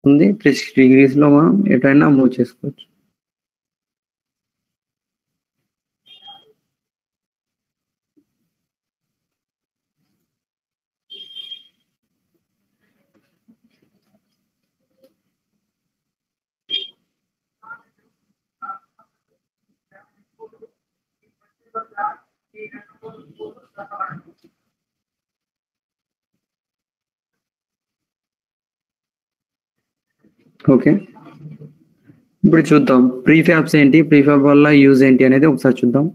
ఉంది three sixty degrees లో మనం ఎటైనా మూవ్ చేసుకోవచ్చు ఓకే ఇప్పుడు చూద్దాం ప్రీఫ్యాబ్స్ ఏంటి ప్రీఫ్యాబ్ వల్ల యూజ్ ఏంటి అనేది ఒకసారి చూద్దాం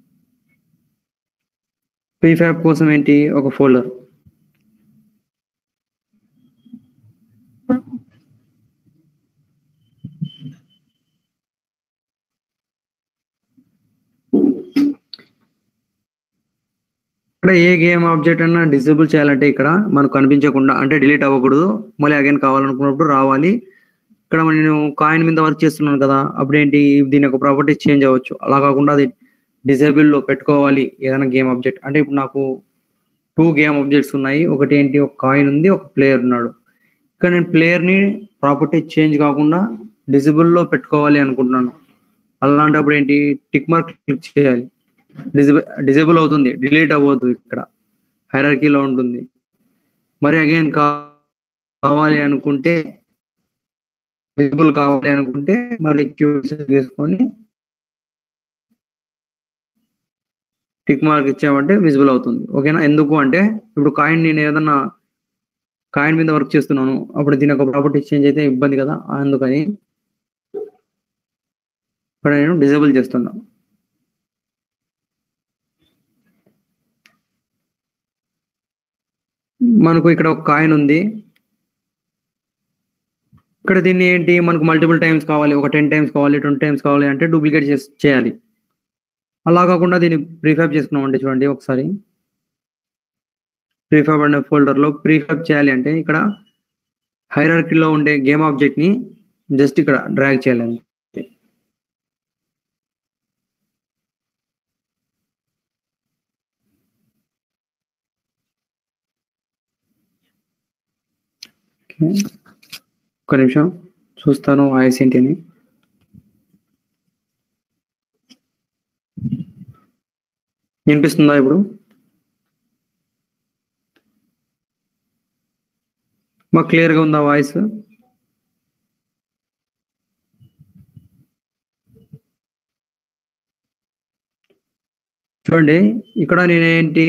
ప్రీఫ్యాబ్ కోసం ఏంటి ఒక ఫోల్డర్ ఇక్కడ ఏ గేమ్ ఆబ్జెక్ట్ అన్నా డిసేబుల్ చేయాలంటే ఇక్కడ మనకు కనిపించకుండా అంటే డిలీట్ అవ్వకూడదు మళ్ళీ అగైన్ కావాలనుకున్నప్పుడు రావాలి ఇక్కడ నేను కాయిన్ మీద వర్క్ చేస్తున్నాను కదా అప్పుడు ఏంటి దీని యొక్క ప్రాపర్టీస్ చేంజ్ అవ్వచ్చు అలా కాకుండా అది డిసేబుల్ లో పెట్టుకోవాలి ఏదైనా గేమ్ ఆబ్జెక్ట్ అంటే ఇప్పుడు నాకు టూ గేమ్ ఆబ్జెక్ట్స్ ఉన్నాయి ఒకటి ఏంటి ఒక కాయిన్ ఉంది ఒక ప్లేయర్ ఉన్నాడు ఇక్కడ నేను ప్లేయర్ ని ప్రాపర్టీ చేంజ్ కాకుండా డిసేబుల్ లో పెట్టుకోవాలి అనుకుంటున్నాను అలాంటప్పుడు ఏంటి టిక్ మార్క్ క్లిక్ చేయాలి డిజేబుల్ డిజేబుల్ అవుతుంది డిలీట్ అవ్వదు ఇక్కడ హైరార్కీలో ఉంటుంది మరి అగైన్ కావాలి అనుకుంటే విజిబుల్ కావాలి అనుకుంటే మళ్ళీ క్యూ తీసుకొని టిక్ మార్క్ ఇచ్చామంటే విజిబుల్ అవుతుంది ఓకేనా ఎందుకు అంటే ఇప్పుడు కాయిన్ నేను ఏదన్నా కాయిన్ మీద వర్క్ చేస్తున్నాను అప్పుడు దీని ఒక ప్రాపర్టీ చేంజ్ అయితే ఇబ్బంది కదా అందుకని ఇక్కడ నేను డిజేబుల్ చేస్తున్నాను మనకు ఇక్కడ ఒక కాయిన్ ఉంది ఇక్కడ దీన్ని ఏంటి మనకు మల్టిపుల్ టైమ్స్ కావాలి ఒక టెన్ టైమ్స్ కావాలి ట్వంటీ టైమ్స్ కావాలి అంటే డూప్లికేట్ చేయాలి అలా కాకుండా దీన్ని ప్రీఫ్యాబ్ చేసుకున్నామంటే చూడండి ఒకసారి ప్రీఫ్యాబ్ అనే ఫోల్డర్లో ప్రీఫ్యాబ్ చేయాలి అంటే ఇక్కడ హైరార్కీలో ఉండే గేమ్ ఆబ్జెక్ట్ ని జస్ట్ ఇక్కడ డ్రాగ్ చేయాలి ఒక నిమిషం చూస్తాను వాయిస్ ఏంటి అని వినిపిస్తుందా ఇప్పుడు మాకు క్లియర్గా ఉందా వాయిస్ చూడండి ఇక్కడ నేనేంటి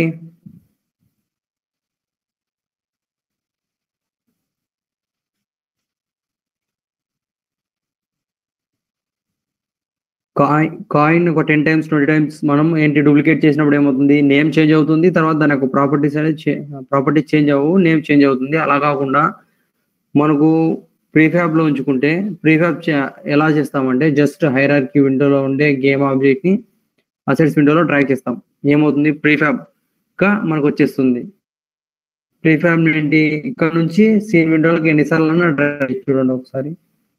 కాయిన్ కాయిన్ ఒక టెన్ టైమ్స్ ట్వంటీ టైమ్స్ మనం ఏంటి డూప్లికేట్ చేసినప్పుడు ఏమవుతుంది నేమ్ చేంజ్ అవుతుంది తర్వాత దాని యొక్క ప్రాపర్టీస్ అనేది ప్రాపర్టీ చేంజ్ అవ్వవు నేమ్ చేంజ్ అవుతుంది అలా కాకుండా మనకు ప్రీఫ్యాబ్ లో ఉంచుకుంటే ప్రీఫ్యాబ్ ఎలా చేస్తామంటే జస్ట్ హైరార్కీ విండోలో ఉండే గేమ్ ఆబ్జెక్ట్ ని అసెట్స్ విండోలో డ్రాగ్ చేస్తాం ఏమవుతుంది ప్రీఫ్యాబ్ గా మనకు వచ్చేస్తుంది ప్రీఫ్యాబ్ ఏంటి ఇక్కడ నుంచి సీన్ విండోలోకి ఎన్నిసార్లు డ్రాగ్ చూడండి ఒకసారి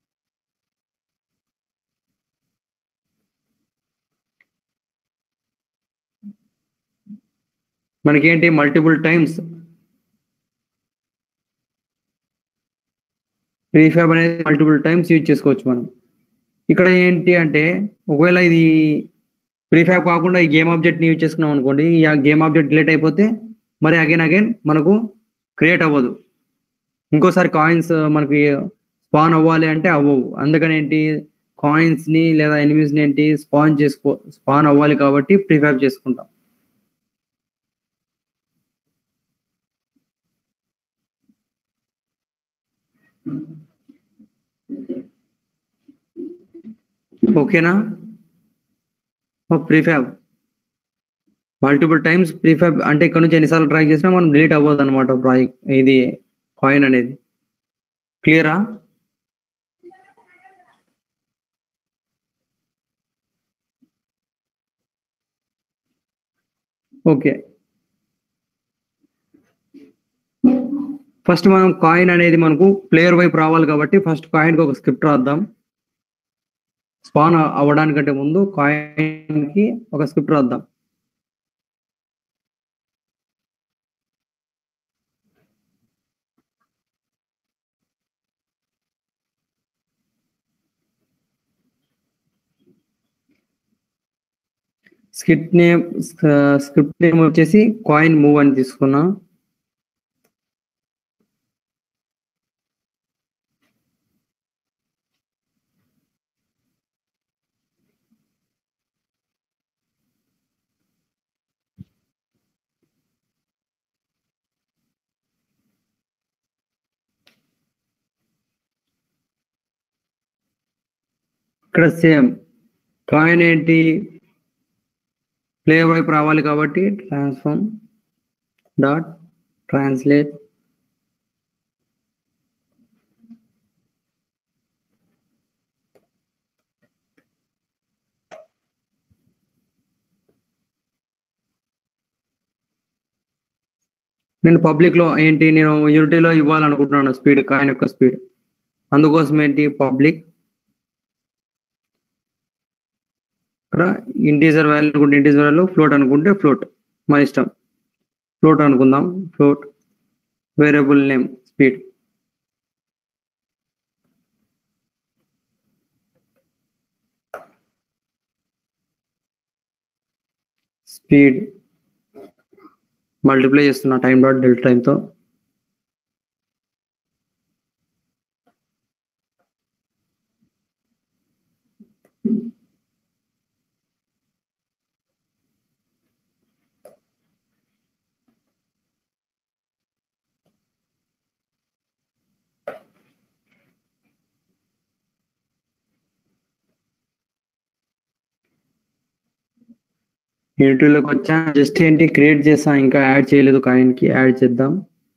మనకేంటి మల్టిపుల్ టైమ్స్ ప్రీఫ్యాబ్ అనేది మల్టిపుల్ టైమ్స్ యూజ్ చేసుకోవచ్చు మనం ఇక్కడ ఏంటి అంటే ఒకవేళ ఇది ప్రీఫ్యాబ్ కాకుండా ఈ గేమ్ ఆబ్జెక్ట్ని యూజ్ చేసుకున్నాం అనుకోండి ఈ గేమ్ ఆబ్జెక్ట్ డిలీట్ అయిపోతే మరి అగైన్ అగైన్ మనకు క్రియేట్ అవ్వదు ఇంకోసారి కాయిన్స్ మనకి స్పాన్ అవ్వాలి అంటే అవ్వవు అందుకని ఏంటి కాయిన్స్ ని లేదా ఎనిమీస్ ని ఏంటి స్పాన్ చేసుకో స్పాన్ అవ్వాలి కాబట్టి ప్రీఫ్యాబ్ చేసుకుంటాం ఓకేనా ప్రీఫ్యాబ్ మల్టిపుల్ టైమ్స్ ప్రీఫ్యాబ్ అంటే ఇక్కడ నుంచి ఎన్నిసార్లు ట్రై చేసినా మనం డిలీట్ అవ్వదు అనమాట ప్రాజెక్ట్ ఇది కాయిన్ అనేది క్లియరా ఓకే ఫస్ట్ మనం కాయిన్ అనేది మనకు ప్లేయర్ వైపు రావాలి కాబట్టి ఫస్ట్ కాయిన్కి ఒక స్క్రిప్ట్ రాద్దాం స్పాన్ అవ్వడానికంటే ముందు కాయిన్ కి ఒక స్క్రిప్ట్ రాద్దాం స్క్రిప్ట్ నేమ్ స్క్రిప్ట్ నేమ్ వచ్చేసి కాయిన్ మూవ్ అని తీసుకున్నా ఇక్కడ సేమ్ కాయిన్ ఏంటి ప్లే వైపు రావాలి కాబట్టి ట్రాన్స్ఫార్మ్ డాట్ ట్రాన్స్లేట్ నేను పబ్లిక్ లో ఏంటి నేను యూనిటీలో ఇవ్వాలనుకుంటున్నాను స్పీడ్ కాయిన్ యొక్క స్పీడ్ అందుకోసం ఏంటి పబ్లిక్ ఇక్కడ ఇంటీజర్ వాల్యూ అనుకుంటే ఇంటీజర్ వాల్యూ ఫ్లోట్ అనుకుంటే ఫ్లోట్ మన ఇష్టం ఫ్లోట్ అనుకుందాం float variable name speed speed multiply చేస్తున్నా టైం డాట్ డెల్టా టైంతో యూనిటీలోకి వచ్చా జస్ట్ ఏంటి క్రియేట్ చేసా ఇంకా యాడ్ చేయలేదు కాయిన్ కి యాడ్ చేద్దాం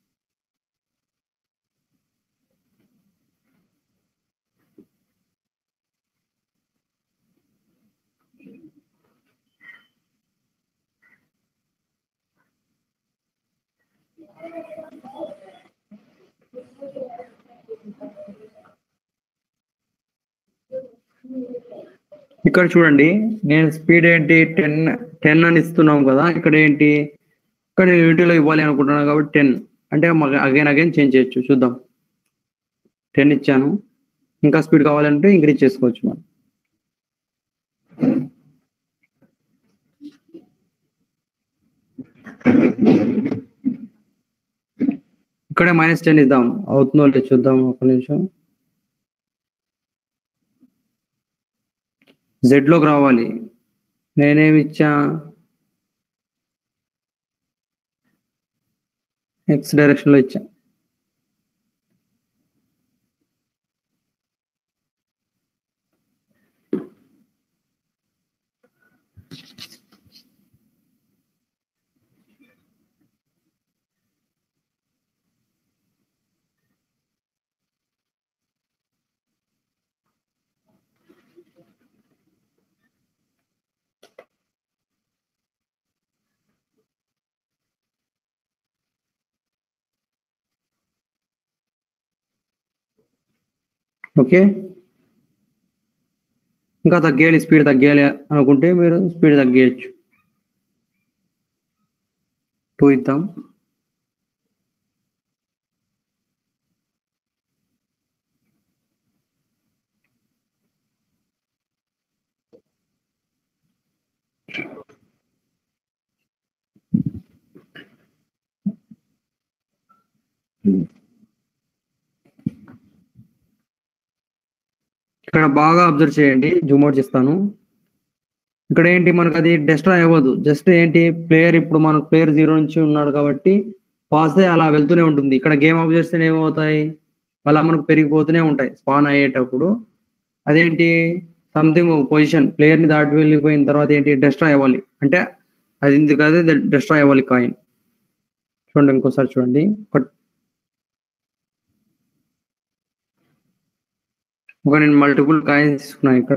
ఇక్కడ చూడండి నేను స్పీడ్ ఏంటి టెన్ టెన్ అని ఇస్తున్నాం కదా ఇక్కడ ఏంటి ఇక్కడ నేను యూనిటీలో ఇవ్వాలి అనుకుంటున్నాను కాబట్టి టెన్ అంటే అగైన్ అగైన్ చేంజ్ చేయొచ్చు చూద్దాం టెన్ ఇచ్చాను ఇంకా స్పీడ్ కావాలంటే ఇంక్రీజ్ చేసుకోవచ్చు మనం ఇక్కడే మైనస్ టెన్ ఇద్దాం అవుతుందో లేదో చూద్దాం ఒక నిమిషం జెడ్ లోకి రావాలి నేనేమి ఇచ్చా ఎక్స్ డైరెక్షన్ లో ఇచ్చా ఓకే ఇంకా తగ్గేయాలి స్పీడ్ తగ్గేయాలి అనుకుంటే మీరు స్పీడ్ తగ్గేయచ్చు టూ ఇద్దాం ఇక్కడ బాగా అబ్జర్వ్ చేయండి జూమ్ అవుట్ చేస్తాను ఇక్కడ ఏంటి మనకు అది డెస్ట్రాయ్ అవ్వదు జస్ట్ ఏంటి ప్లేయర్ ఇప్పుడు మనకు ప్లేయర్ జీరో నుంచి ఉన్నాడు కాబట్టి పాస్ అలా వెళ్తూనే ఉంటుంది ఇక్కడ గేమ్ ఆఫ్ చేస్తే ఏమవుతాయి అలా మనకు పెరిగిపోతూనే ఉంటాయి స్పాన్ అయ్యేటప్పుడు అదేంటి సంథింగ్ పొజిషన్ ప్లేయర్ ని దాటి వెళ్ళిపోయిన తర్వాత ఏంటి డెస్ట్రాయ్ అవ్వాలి అంటే అది ఇందుకు అదే డెస్ట్రాయ్ అవ్వాలి కాయిన్ చూడండి ఇంకోసారి చూడండి ఒక ఒక నేను మల్టిపుల్ కాయిన్స్ తీసుకున్నాను ఇక్కడ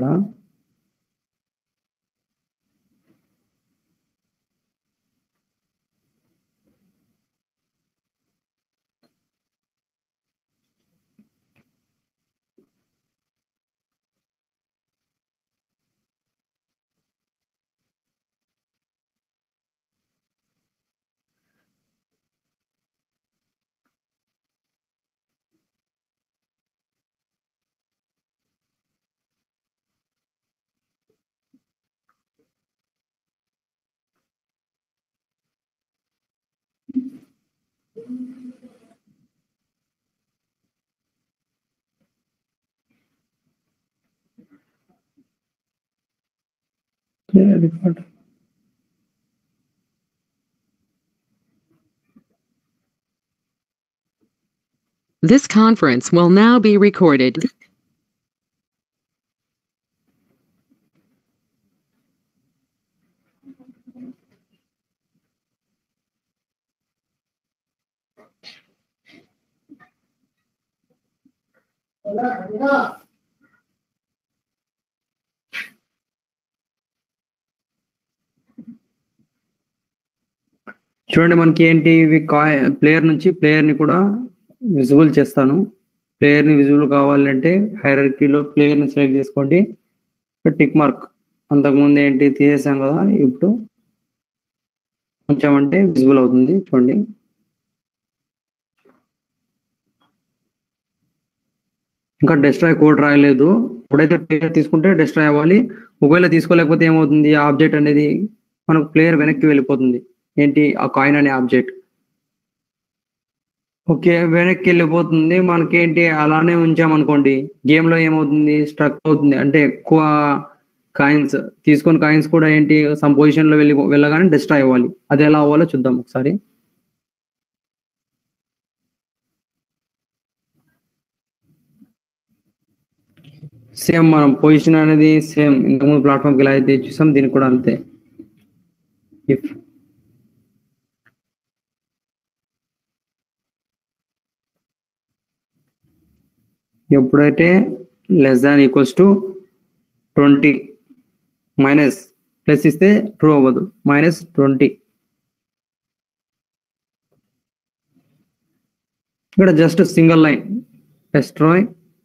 record This conference will now be recorded. చూడండి మనకి ఏంటి ఇవి కాయ్ ప్లేయర్ నుంచి ప్లేయర్ ని కూడా విజిబుల్ చేస్తాను ప్లేయర్ ని విజిబుల్ కావాలంటే హైరర్కీలో ప్లేయర్ ని సెలెక్ట్ చేసుకోండి టిక్ మార్క్ అంతకుముందు ఏంటి తీసేసాం కదా ఇప్పుడు కొంచెం అంటే విజిబుల్ అవుతుంది చూడండి ఇంకా డెస్ట్రాయ్ కోడ్ రాయలేదు ఎప్పుడైతే ప్లేయర్ తీసుకుంటే డెస్ట్రాయ్ అవ్వాలి ఒకవేళ తీసుకోలేకపోతే ఏమవుతుంది ఆ ఆబ్జెక్ట్ అనేది మనకు ప్లేయర్ వెనక్కి వెళ్ళిపోతుంది ఏంటి ఆ కాయిన్ అనే ఆబ్జెక్ట్ ఓకే వెనక్కి వెళ్ళిపోతుంది మనకేంటి అలానే ఉంచామనుకోండి గేమ్ లో ఏమవుతుంది స్ట్రక్ అవుతుంది అంటే ఎక్కువ కాయిన్స్ తీసుకొని కాయిన్స్ కూడా ఏంటి సమ్ పొజిషన్ లో వెళ్ళి వెళ్ళగానే డిస్ట్రాయ్ అవ్వాలి అది ఎలా అవ్వాలో చూద్దాం ఒకసారి సేమ్ మనం పొజిషన్ అనేది సేమ్ ఇంతకుముందు ప్లాట్ఫామ్కి ఎలా అయితే చూసాం దీనికి కూడా అంతే ఇఫ్ ఎప్పుడైతే less than equals to twenty minus plus ఇస్తే ట్రూ అవ్వదు మైనస్ ట్వంటీ ఇక్కడ జస్ట్ సింగిల్ లైన్ ఎస్ట్రాయ్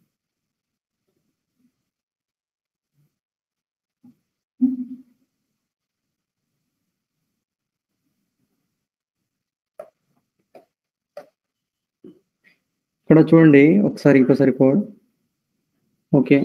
ఇక్కడ చూడండి ఒకసారి ఇంకోసారి కోడ్ ఓకే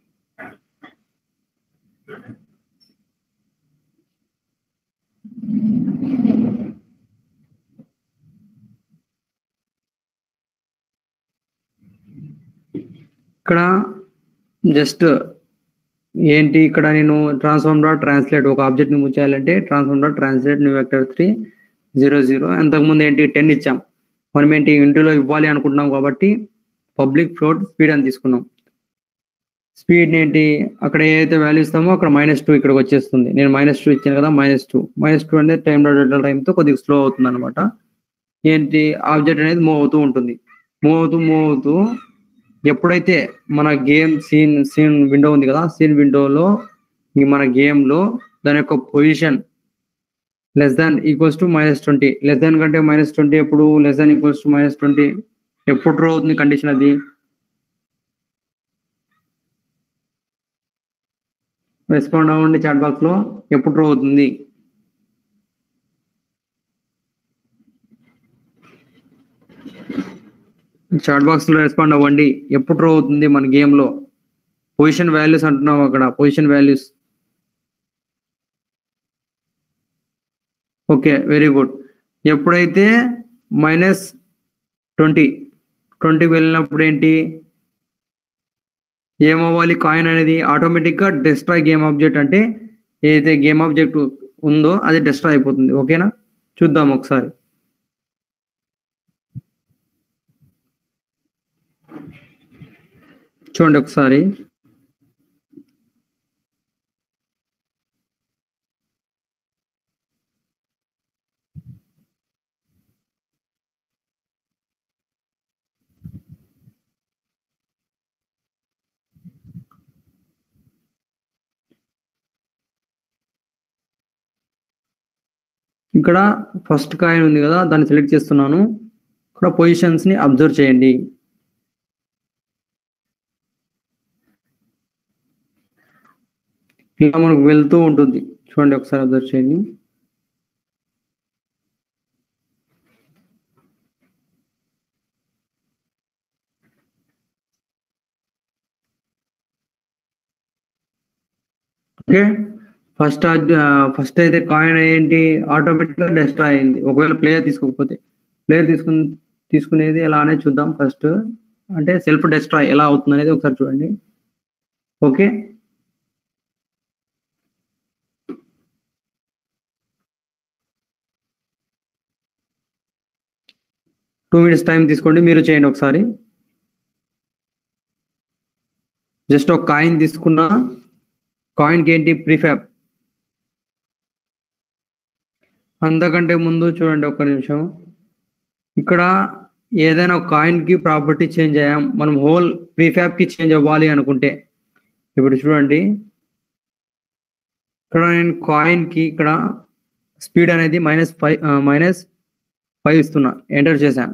ఇక్కడ జస్ట్ ఏంటి ఇక్కడ నేను ట్రాన్స్ఫార్మ్ డాట్ ట్రాన్స్లేట్ ఒక ఆబ్జెక్ట్ ని మూవ్ చేయాలంటే transform dot translate new vector three zero zero అంతకుముందు ఏంటి టెన్ ఇచ్చాం మనం ఏంటి ఇంటిలో ఇవ్వాలి అనుకుంటున్నాం కాబట్టి పబ్లిక్ ఫ్లోట్ స్పీడ్ అని తీసుకున్నాం స్పీడ్ ఏంటి అక్కడ ఏదైతే వాల్యూ ఇస్తామో అక్కడ మైనస్ టూ ఇక్కడికి వచ్చేస్తుంది నేను మైనస్ టూ ఇచ్చాను కదా మైనస్ టూ మైనస్ టూ అనేది టైం డాట్ టైంతో కొద్దిగా స్లో అవుతుంది అనమాట ఏంటి ఆబ్జెక్ట్ అనేది మూవ్ అవుతూ ఉంటుంది మూవ్ అవుతూ మూవ్ అవుతూ ఎప్పుడైతే మన గేమ్ సీన్ సీన్ విండో ఉంది కదా సీన్ విండోలో ఈ మన గేమ్ లో దాని యొక్క position less than equals to minus twenty less than కంటే మైనస్ ట్వంటీ ఎప్పుడు less than equals to minus twenty ఎప్పుడు ట్రూ అవుతుంది కండిషన్ అది రెస్పాండ్ అవ్వండి చాట్ బాక్స్ లో ఎప్పుడు ట్రూ అవుతుంది చాట్ బాక్స్ లో రెస్పాండ్ అవ్వండి ఎప్పుడు ట్రూ అవుతుంది మన గేమ్ లో పొజిషన్ వాల్యూస్ అంటున్నాం అక్కడ position values okay very good ఎప్పుడైతే మైనస్ ట్వంటీ ట్వంటీకి వెళ్ళినప్పుడు ఏంటి ఏమవ్వాలి కాయిన్ అనేది ఆటోమేటిక్ గా డెస్ట్రాయ్ గేమ్ ఆబ్జెక్ట్ అంటే ఏదైతే గేమ్ ఆబ్జెక్ట్ ఉందో అది డెస్ట్రాయ్ అయిపోతుంది ఓకేనా చూద్దాం ఒకసారి చూడండి ఒకసారి ఇక్కడ ఫస్ట్ కాయిన్ ఉంది కదా దాన్ని సెలెక్ట్ చేస్తున్నాను ఇక్కడ పొజిషన్స్ ని అబ్జర్వ్ చేయండి ఇలా మనకు వెళ్తూ ఉంటుంది చూడండి ఒకసారి అబ్జర్వ్ చేయండి ఓకే ఫస్ట్ ఫస్ట్ అయితే కాయిన్ ఏంటి ఆటోమేటిక్ గా డెస్ట్రాయ్ అయింది ఒకవేళ ప్లేయర్ తీసుకోకపోతే ప్లేయర్ తీసుకుని తీసుకునేది ఎలా అనేది చూద్దాం ఫస్ట్ అంటే సెల్ఫ్ డెస్ట్రాయ్ ఎలా అవుతుంది అనేది ఒకసారి చూడండి ఓకే టూ మినిట్స్ టైం తీసుకోండి మీరు చేయండి ఒకసారి జస్ట్ ఒక కాయిన్ తీసుకున్నా కాయిన్కి ఏంటి ప్రిఫ్యాబ్ అంతకంటే ముందు చూడండి ఒక్క నిమిషం ఇక్కడ ఏదైనా ఒక కాయిన్కి ప్రాపర్టీ చేంజ్ అయ్యాం మనం హోల్ ప్రీఫ్యాబ్కి చేంజ్ అవ్వాలి అనుకుంటే ఇప్పుడు చూడండి ఇక్కడ నేను కాయిన్కి ఇక్కడ స్పీడ్ అనేది మైనస్ ఫైవ్ మైనస్ ఫైవ్ ఇస్తున్నా ఎంటర్ చేశాను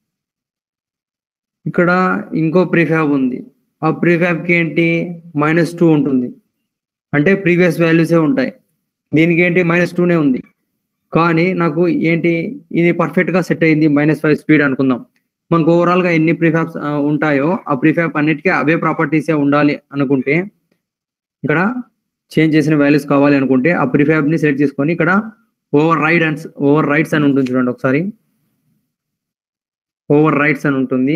ఇక్కడ ఇంకో ప్రీఫ్యాబ్ ఉంది ఆ ప్రీఫ్యాబ్కి ఏంటి మైనస్ టూ ఉంటుంది అంటే ప్రీవియస్ వాల్యూసే ఉంటాయి దీనికి ఏంటి మైనస్ టూనే ఉంది కానీ నాకు ఏంటి ఇది పర్ఫెక్ట్ గా సెట్ అయింది మైనస్ ఫైవ్ స్పీడ్ అనుకుందాం మనకు ఓవరాల్ గా ఎన్ని ప్రిఫాబ్స్ ఉంటాయో ఆ ప్రిఫాబ్ అన్నిటికీ అవే ప్రాపర్టీసే ఉండాలి అనుకుంటే ఇక్కడ చేంజ్ చేసిన వాల్యూస్ కావాలి అనుకుంటే ఆ ప్రిఫాబ్ ని సెలెక్ట్ చేసుకొని ఇక్కడ override and overrides అని ఉంటుంది చూడండి ఒకసారి ఓవర్ రైట్స్ అని ఉంటుంది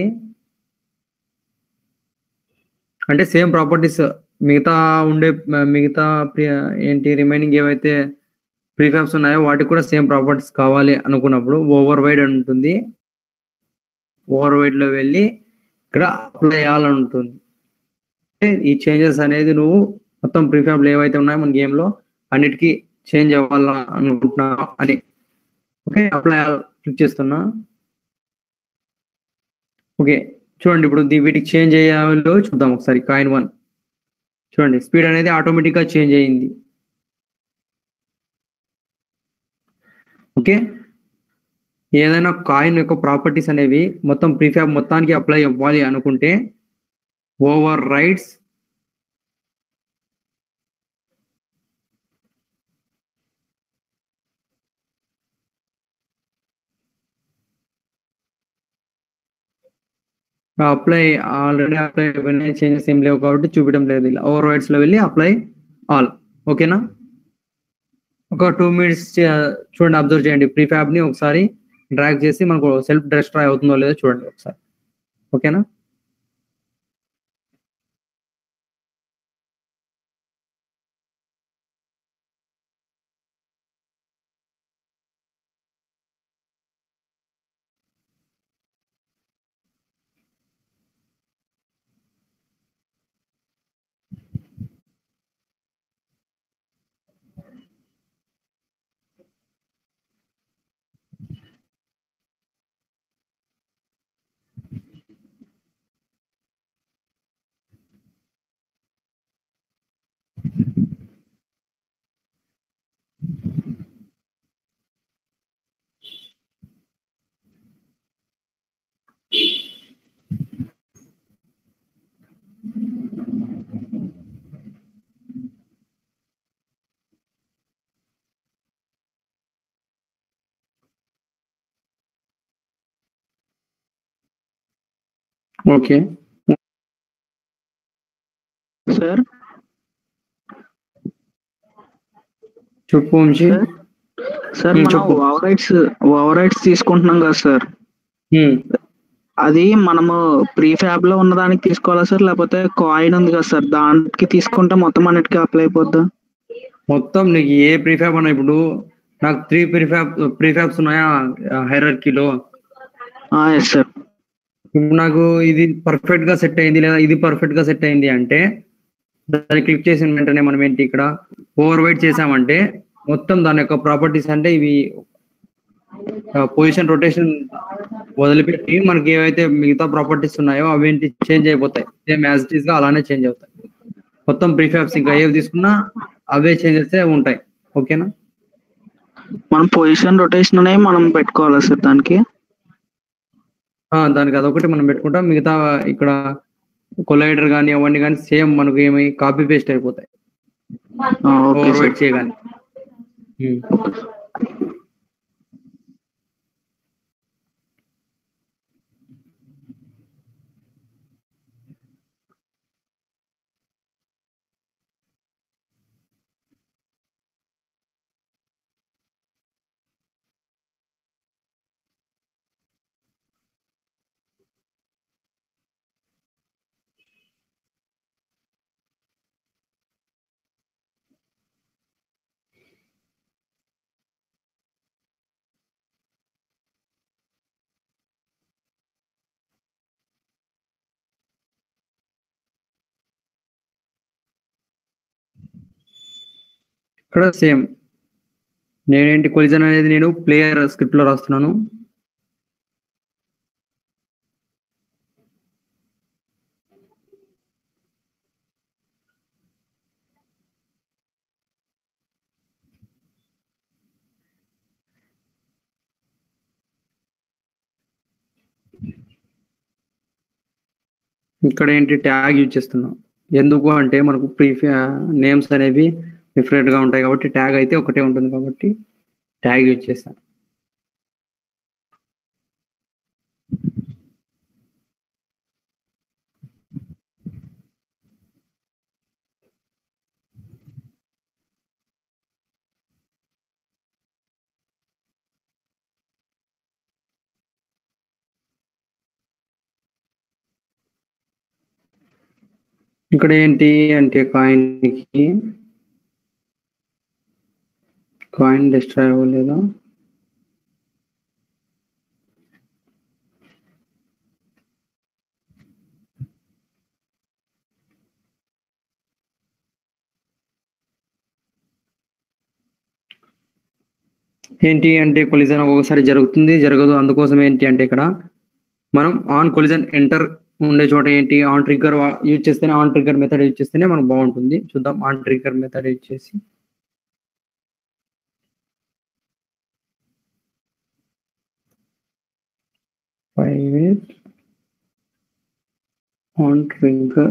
అంటే సేమ్ ప్రాపర్టీస్ మిగతా ఉండే మిగతా ప్రి- ఏంటి రిమైనింగ్ ఏవైతే ప్రీఫాబ్స్ ఉన్నాయో వాటికి కూడా సేమ్ ప్రాపర్టీస్ కావాలి అనుకున్నప్పుడు ఓవర్ వైడ్ అని ఉంటుంది ఓవర్ వైడ్ లో వెళ్ళి ఇక్కడ అప్లై చేయాలని ఉంటుంది అంటే ఈ చేంజెస్ అనేది నువ్వు మొత్తం ప్రీఫాబ్లు ఏవైతే ఉన్నాయో మన గేమ్ లో అన్నిటికీ చేంజ్ అవ్వాలా అనుకుంటున్నావు అని ఓకే అప్లై క్లిక్ చేస్తున్నా ఓకే చూడండి ఇప్పుడు దీ- వీటికి చేంజ్ అయ్యాలో చూద్దాం ఒకసారి కాయిన్ వన్ చూడండి స్పీడ్ అనేది ఆటోమేటిక్ గా చేంజ్ అయ్యింది ఓకే ఏదైనా కాయిన్ యొక్క ప్రాపర్టీస్ అనేవి మొత్తం ప్రీఫ్యాబ్ మొత్తానికి అప్లై అవ్వాలి అనుకుంటే overrides apply already apply changes ఏం లేవు కాబట్టి చూపించడం లేదు ఇలా ఓవర్ రైట్స్ లో వెళ్ళి అప్లై ఆల్ ఓకేనా ఒక టూ మినిట్స్ చూడండి అబ్జర్వ్ చేయండి ప్రీఫ్యాబ్ ని ఒకసారి డ్రాగ్ చేసి మనకు సెల్ఫ్ డిస్ట్రాయ్ అవుతుందో లేదో చూడండి ఒకసారి ఓకేనా ఓకే సార్ చెప్పు వంశీ సార్ సార్ Hmm, మనం చెప్పు. ఓవర్ రైట్స్ ఓవర్ రైట్స్ తీసుకుంటున్నాం కదా సార్ హ్మ్. అది మనము ప్రీ ఫ్యాబ్ లో ఉన్న దానికి తీసుకోవాలా సార్ లేకపోతే కాయిన్ ఉంది కదా సార్ దానికి తీసుకుంటే మొత్తం అన్నిటికీ అప్లై అయిపోద్దా మొత్తం నీకు ఏ ప్రీఫ్యాబ్ అన్నా ఇప్పుడు నాకు త్రీ ప్రీఫ్యాబ్ ప్రీఫ్యాబ్స్ ఉన్నాయా హైరార్కీలో ఎస్ సార్ ఇప్పుడు నాకు ఇది పర్ఫెక్ట్ గా సెట్ అయింది లేదా ఇది పర్ఫెక్ట్ గా సెట్ అయింది అంటే దాన్ని క్లిక్ చేసిన వెంటనే మనం ఏంటి ఇక్కడ ఓవర్ వైట్ చేసామంటే మొత్తం దాని యొక్క ప్రాపర్టీస్ అంటే ఇవి పొజిషన్ రొటేషన్ వదిలిపెట్టి మనకి ఏవైతే మిగతా ప్రాపర్టీస్ ఉన్నాయో అవేంటి చేంజ్ అయిపోతాయి సేమ్ యాజ్ ఇట్ ఈస్ గా అలానే చేంజ్ అవుతాయి మొత్తం ప్రీఫ్యాబ్స్ ఇంకా ఏవి తీసుకున్నా అవే చేంజెస్ ఉంటాయి ఓకేనా మనం పొజిషన్ రొటేషన్ అనేవి మనం పెట్టుకోవాలా సార్ దానికి ఆ, దానికి అదొకటి మనం పెట్టుకుంటాం మిగతా ఇక్కడ కొలైడర్ కానీ అవన్నీ కానీ సేమ్ మనకు ఏమి కాపీ పేస్ట్ అయిపోతాయి ఓకే ఓవర్ సార్ వైట్ చేయగానే ఉమ్. ఇక్కడ సేమ్ నేనేంటి కొలిజన్ అనేది నేను ప్లేయర్ స్క్రిప్ట్ లో రాస్తున్నాను ఇక్కడ ఏంటి ట్యాగ్ యూజ్ చేస్తున్నాం ఎందుకు అంటే మనకు ప్రీ నేమ్స్ అనేవి డిఫరెంట్ గా ఉంటాయి కాబట్టి ట్యాగ్ అయితే ఒకటే ఉంటుంది కాబట్టి ట్యాగ్ యూజ్ చేస్తాను ఇక్కడ ఏంటి అంటే కాయిన్ కి కాయిన్ డిస్ట్రాయ్ అవ్వలేదా ఏంటి అంటే కొలిజన్ ఒక్కొక్కసారి జరుగుతుంది జరగదు అందుకోసం ఏంటి అంటే ఇక్కడ మనం ఆన్ కొలిజన్ ఎంటర్ ఉండే చోట ఏంటి ఆన్ ట్రిగ్గర్ యూజ్ చేస్తేనే ఆన్ ట్రిగ్గర్ మెథడ్ యూజ్ చేస్తేనే మనకు బాగుంటుంది చూద్దాం ఆన్ ట్రిగ్గర్ మెథడ్ యూజ్ చేసి private on trigger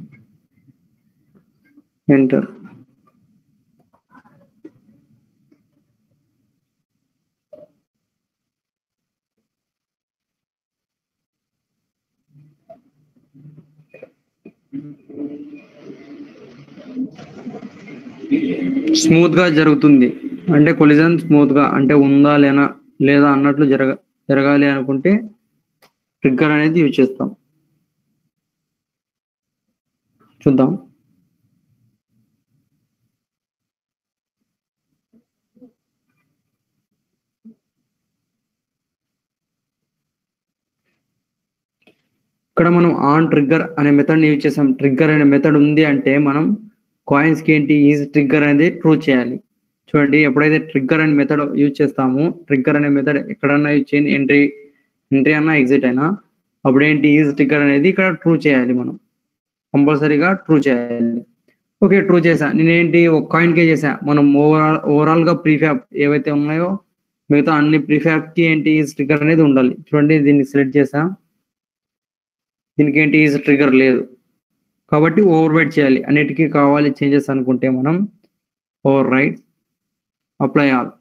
enter smooth గా జరుగుతుంది అంటే కొలిజన్ స్మూత్ గా అంటే ఉందా లేనా లేదా అన్నట్లు జరగ జరగాలి అనుకుంటే ట్రిగ్గర్ అనేది యూజ్ చేస్తాం చూద్దాం ఇక్కడ మనం ఆన్ ట్రిగ్గర్ అనే మెథడ్ యూజ్ చేసాం ట్రిగ్గర్ అనే మెథడ్ ఉంది అంటే మనం కాయిన్స్ కి ఏంటి ఈజ్ ట్రిగ్గర్ అనేది ట్రూ చేయాలి చూడండి ఎప్పుడైతే ట్రిగ్గర్ అనే మెథడ్ యూజ్ చేస్తామో ట్రిగ్గర్ అనే మెథడ్ ఎక్కడన్నా యూజ్ చేయండి ఎంట్రీ ఎంట్రీ అన్నా ఎగ్జిట్ అయినా అప్పుడు ఏంటి ఈజ్ ట్రిగ్గర్ అనేది ఇక్కడ ట్రూ చేయాలి మనం కంపల్సరీగా ట్రూ చేయాలి ఓకే ట్రూ చేసా నేనేంటి ఒక కాయిన్ కే చేసా మనం ఓవరాల్ ఓవరాల్ గా ప్రీఫ్యాబ్ ఏవైతే ఉన్నాయో మిగతా అన్ని ప్రీఫ్యాబ్ కి ఏంటి ఈజ్ ట్రిగ్గర్ అనేది ఉండాలి చూడండి దీన్ని సెలెక్ట్ చేసా దీనికి ఏంటి ఈజ్ ట్రిగ్గర్ లేదు కాబట్టి ఓవర్ రైట్ చేయాలి అన్నిటికీ కావాలి చేంజెస్ అనుకుంటే మనం ఓవర్ రైట్ అప్లై ఆల్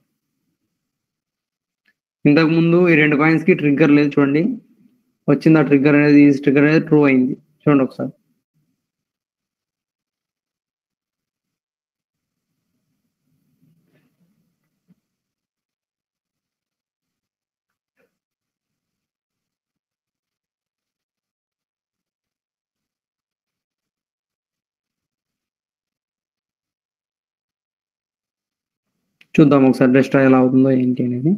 ఇంతకు ముందు ఈ రెండు కాయిన్స్ కి ట్రిగ్గర్ లేదు చూడండి వచ్చింది ఆ ట్రిగ్గర్ అనేది ఈ ట్రిగ్గర్ అనేది ట్రూ అయింది చూడండి ఒకసారి చూద్దాం ఒకసారి డెస్ట్రా ఎలా అవుతుందో ఏంటి అనేది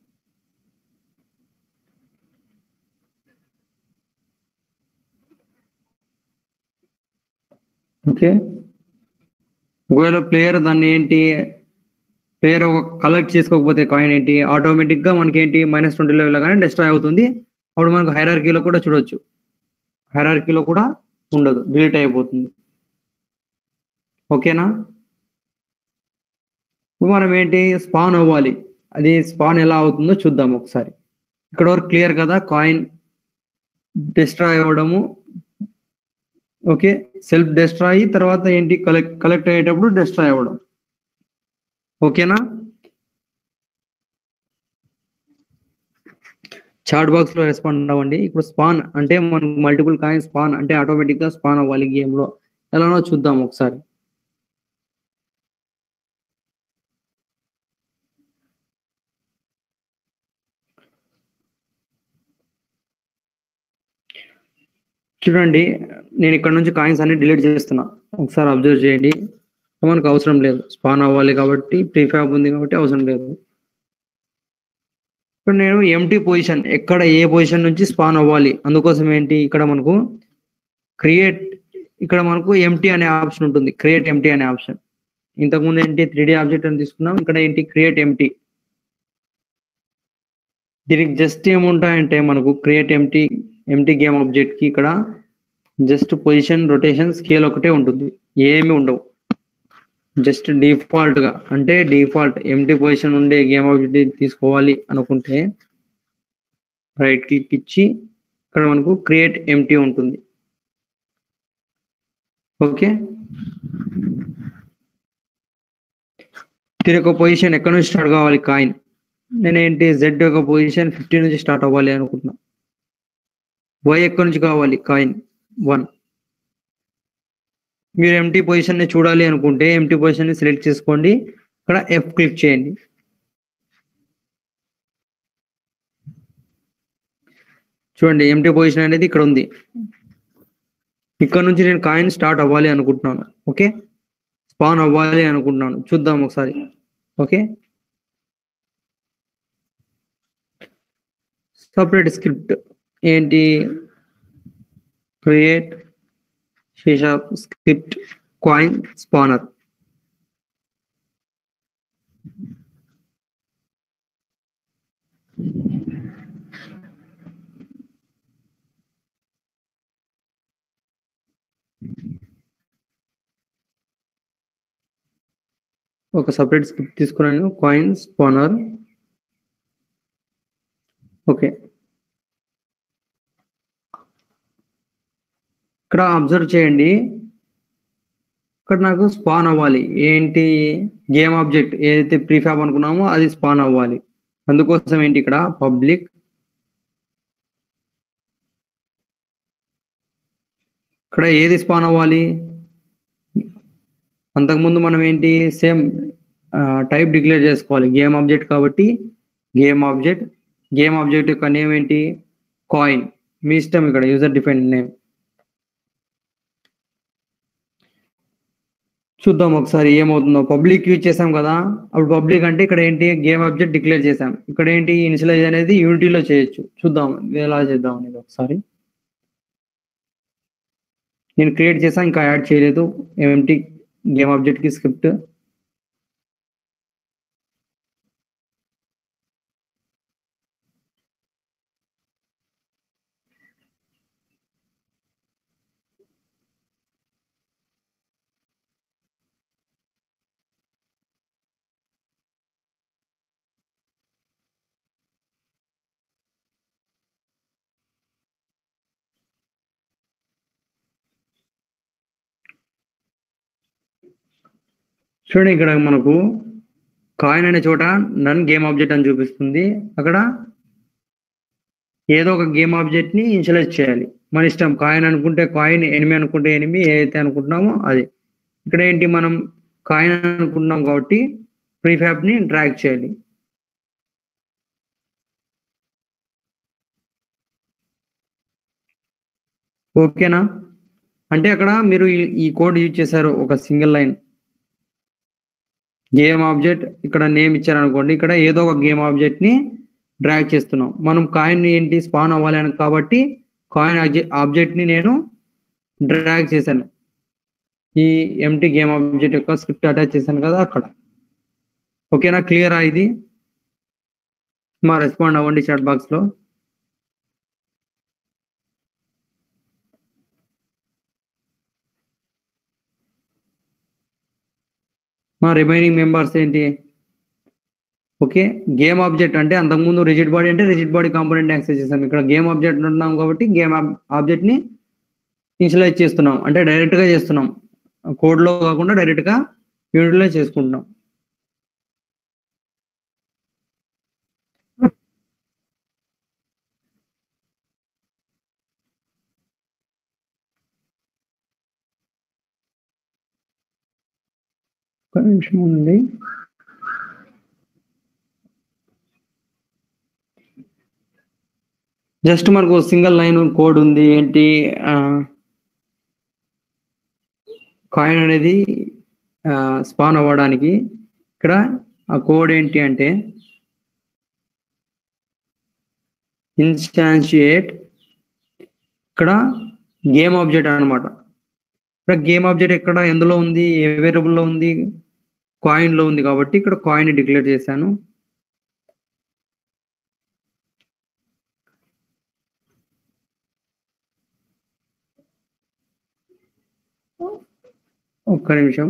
ఓకే ఒకవేళ ప్లేయర్ దాన్ని ఏంటి ప్లేయర్ కలెక్ట్ చేసుకోకపోతే కాయిన్ ఏంటి ఆటోమేటిక్ గా మనకి ఏంటి మైనస్ ట్వంటీ లెవెల్ కానీ డిస్ట్రాయ్ అవుతుంది అప్పుడు మనకు హైరార్కీలో కూడా చూడొచ్చు హైరార్కీలో కూడా ఉండదు డిలీట్ అయిపోతుంది ఓకేనా ఇప్పుడు మనం ఏంటి స్పాన్ అవ్వాలి అది స్పాన్ ఎలా అవుతుందో చూద్దాం ఒకసారి ఇక్కడ వరకు క్లియర్ కదా కాయిన్ డిస్ట్రాయ్ అవ్వడము ఓకే సెల్ఫ్ డిస్ట్రాయ్ తర్వాత ఏంటి కలెక్ట్ కలెక్ట్ అయ్యేటప్పుడు డిస్ట్రాయ్ అవ్వడం ఓకేనా చాట్ బాక్స్ లో రెస్పాండ్ అవ్వండి ఇప్పుడు స్పాన్ అంటే మనకు మల్టిపుల్ కాయిన్ స్పాన్ అంటే ఆటోమేటిక్ గా స్పాన్ అవ్వాలి గేమ్ లో ఎలానో చూద్దాం ఒకసారి చూడండి నేను ఇక్కడ నుంచి కాయిన్స్ అన్ని డిలీట్ చేస్తున్నా ఒకసారి అబ్జర్వ్ చేయండి మనకు అవసరం లేదు స్పాన్ అవ్వాలి కాబట్టి ప్రీఫ్యాబ్ ఉంది కాబట్టి అవసరం లేదు ఇప్పుడు నేను ఎంటీ పొజిషన్ ఎక్కడ ఏ పొజిషన్ నుంచి స్పాన్ అవ్వాలి అందుకోసం ఏంటి ఇక్కడ మనకు క్రియేట్ ఇక్కడ మనకు ఎంటీ అనే ఆప్షన్ ఉంటుంది క్రియేట్ ఎంటీ అనే ఆప్షన్ ఇంతకుముందు ఏంటి త్రీ డి ఆబ్జెక్ట్ అని తీసుకున్నాం ఇక్కడ ఏంటి క్రియేట్ ఎంటీ దీనికి జస్ట్ ఏముంటాయంటే మనకు create empty empty game object కి ఇక్కడ జస్ట్ పొజిషన్ రొటేషన్ స్కేల్ ఒకటే ఉంటుంది ఏమి ఉండవు జస్ట్ డిఫాల్ట్ గా అంటే డిఫాల్ట్ ఎంటీ పొజిషన్ ఉండే గేమ్ ఆబ్జెక్ట్ తీసుకోవాలి అనుకుంటే రైట్ క్లిక్ ఇచ్చి ఇక్కడ మనకు క్రియేట్ ఎంటీ ఉంటుంది ఓకే దీని యొక్క పొజిషన్ ఎక్కడ నుంచి స్టార్ట్ కావాలి కాయిన్ నేను ఏంటి జెడ్ యొక్క పొజిషన్ ఫిఫ్టీ నుంచి స్టార్ట్ అవ్వాలి అనుకుంటున్నా వై ఎక్కడి నుంచి కావాలి కాయిన్ వన్ మీరు ఎంటీ పొజిషన్ ని చూడాలి అనుకుంటే ఎంటీ పొజిషన్ ని సెలెక్ట్ చేసుకోండి ఇక్కడ ఎఫ్ క్లిక్ చేయండి చూడండి ఎంటీ పొజిషన్ అనేది ఇక్కడ ఉంది ఇక్కడ నుంచి నేను కాయిన్ స్టార్ట్ అవ్వాలి అనుకుంటున్నాను ఓకే స్పాన్ అవ్వాలి అనుకుంటున్నాను చూద్దాం ఒకసారి ఓకే సపరేట్ స్క్రిప్ట్ ఏంటి క్రియేట్ షేషాప్ స్క్రిప్ట్ కాయిన్ స్పానర్ ఒక సపరేట్ స్క్రిప్ట్ తీసుకున్నాను కాయిన్ స్పానర్ ఓకే ఇక్కడ అబ్జర్వ్ చేయండి ఇక్కడ నాకు స్పాన్ అవ్వాలి ఏంటి గేమ్ ఆబ్జెక్ట్ ఏదైతే ప్రీఫాబ్ అనుకున్నామో అది స్పాన్ అవ్వాలి అందుకోసం ఏంటి ఇక్కడ పబ్లిక్ ఇక్కడ ఏది స్పాన్ అవ్వాలి అంతకుముందు మనం ఏంటి సేమ్ టైప్ డిక్లేర్ చేసుకోవాలి గేమ్ ఆబ్జెక్ట్ కాబట్టి గేమ్ ఆబ్జెక్ట్ గేమ్ ఆబ్జెక్ట్ యొక్క నేమ్ ఏంటి కాయిన్ మీ ఇష్టం ఇక్కడ యూజర్ డిఫైన్ నేమ్ చూద్దాం ఒకసారి ఏమవుతుందో పబ్లిక్ యూజ్ చేసాం కదా అప్పుడు పబ్లిక్ అంటే ఇక్కడ ఏంటి గేమ్ ఆబ్జెక్ట్ డిక్లేర్ చేసాం ఇక్కడ ఏంటి ఇనిషియలైజ్ అనేది యూనిటీలో చేయొచ్చు చూద్దాం ఎలా చేద్దాం అనేది ఒకసారి నేను క్రియేట్ చేసా ఇంకా యాడ్ చేయలేదు ఎంటీ గేమ్ ఆబ్జెక్ట్ కి స్క్రిప్ట్ చూడండి ఇక్కడ మనకు కాయిన్ అనే చోట నన్ గేమ్ ఆబ్జెక్ట్ అని చూపిస్తుంది అక్కడ ఏదో ఒక గేమ్ ఆబ్జెక్ట్ ని ఇన్షియలైజ్ చేయాలి మన ఇష్టం కాయిన్ అనుకుంటే కాయిన్ ఎనిమి అనుకుంటే ఎనిమి ఏదైతే అనుకుంటున్నామో అది ఇక్కడ ఏంటి మనం కాయిన్ అనుకుంటున్నాం కాబట్టి ప్రీఫ్యాబ్ ని డ్రాగ్ చేయాలి ఓకేనా అంటే అక్కడ మీరు ఈ- ఈ కోడ్ యూజ్ చేశారు ఒక సింగిల్ లైన్ గేమ్ ఆబ్జెక్ట్ ఇక్కడ నేమ్ ఇచ్చారనుకోండి ఇక్కడ ఏదో ఒక గేమ్ ఆబ్జెక్ట్ ని డ్రాగ్ చేస్తున్నాం మనం కాయిన్ ఏంటి స్పాన్ అవ్వాలి అని కాబట్టి కాయిన్ ఆబ్జెక్ట్ ని నేను డ్రాగ్ చేశాను ఈ ఎంటీ గేమ్ ఆబ్జెక్ట్ యొక్క స్క్రిప్ట్ అటాచ్ చేశాను కదా అక్కడ ఓకేనా క్లియరా ఇది మా రెస్పాండ్ అవ్వండి చాట్ బాక్స్ లో మా రిమైనింగ్ మెంబర్స్ ఏంటి ఓకే గేమ్ ఆబ్జెక్ట్ అంటే అంతకుముందు రిజిడ్ బాడీ అంటే రిజిడ్ బాడీ కాంపోనెంట్ యాక్సెస్ చేసాం ఇక్కడ గేమ్ ఆబ్జెక్ట్ ఉంటున్నాం కాబట్టి గేమ్ ఆబ్జెక్ట్ ని ఇన్షియలైజ్ చేస్తున్నాం అంటే డైరెక్ట్ గా చేస్తున్నాం కోడ్ లో కాకుండా డైరెక్ట్ గా యూనిట్లో చేసుకుంటున్నాం ఒక నిమిషం ఉంది జస్ట్ మనకు సింగిల్ లైన్ కోడ్ ఉంది ఏంటి కాయిన్ అనేది స్పాన్ అవ్వడానికి ఇక్కడ ఆ కోడ్ ఏంటి అంటే ఇన్స్టాన్షియేట్ ఇక్కడ గేమ్ ఆబ్జెక్ట్ అన్నమాట ఇక్కడ గేమ్ ఆబ్జెక్ట్ ఎక్కడ ఎందులో ఉంది ఏ వేరియబుల్లో ఉంది కాయిన్ లో ఉంది కాబట్టి ఇక్కడ కాయిన్ డిక్లేర్ చేశాను ఒక్క నిమిషం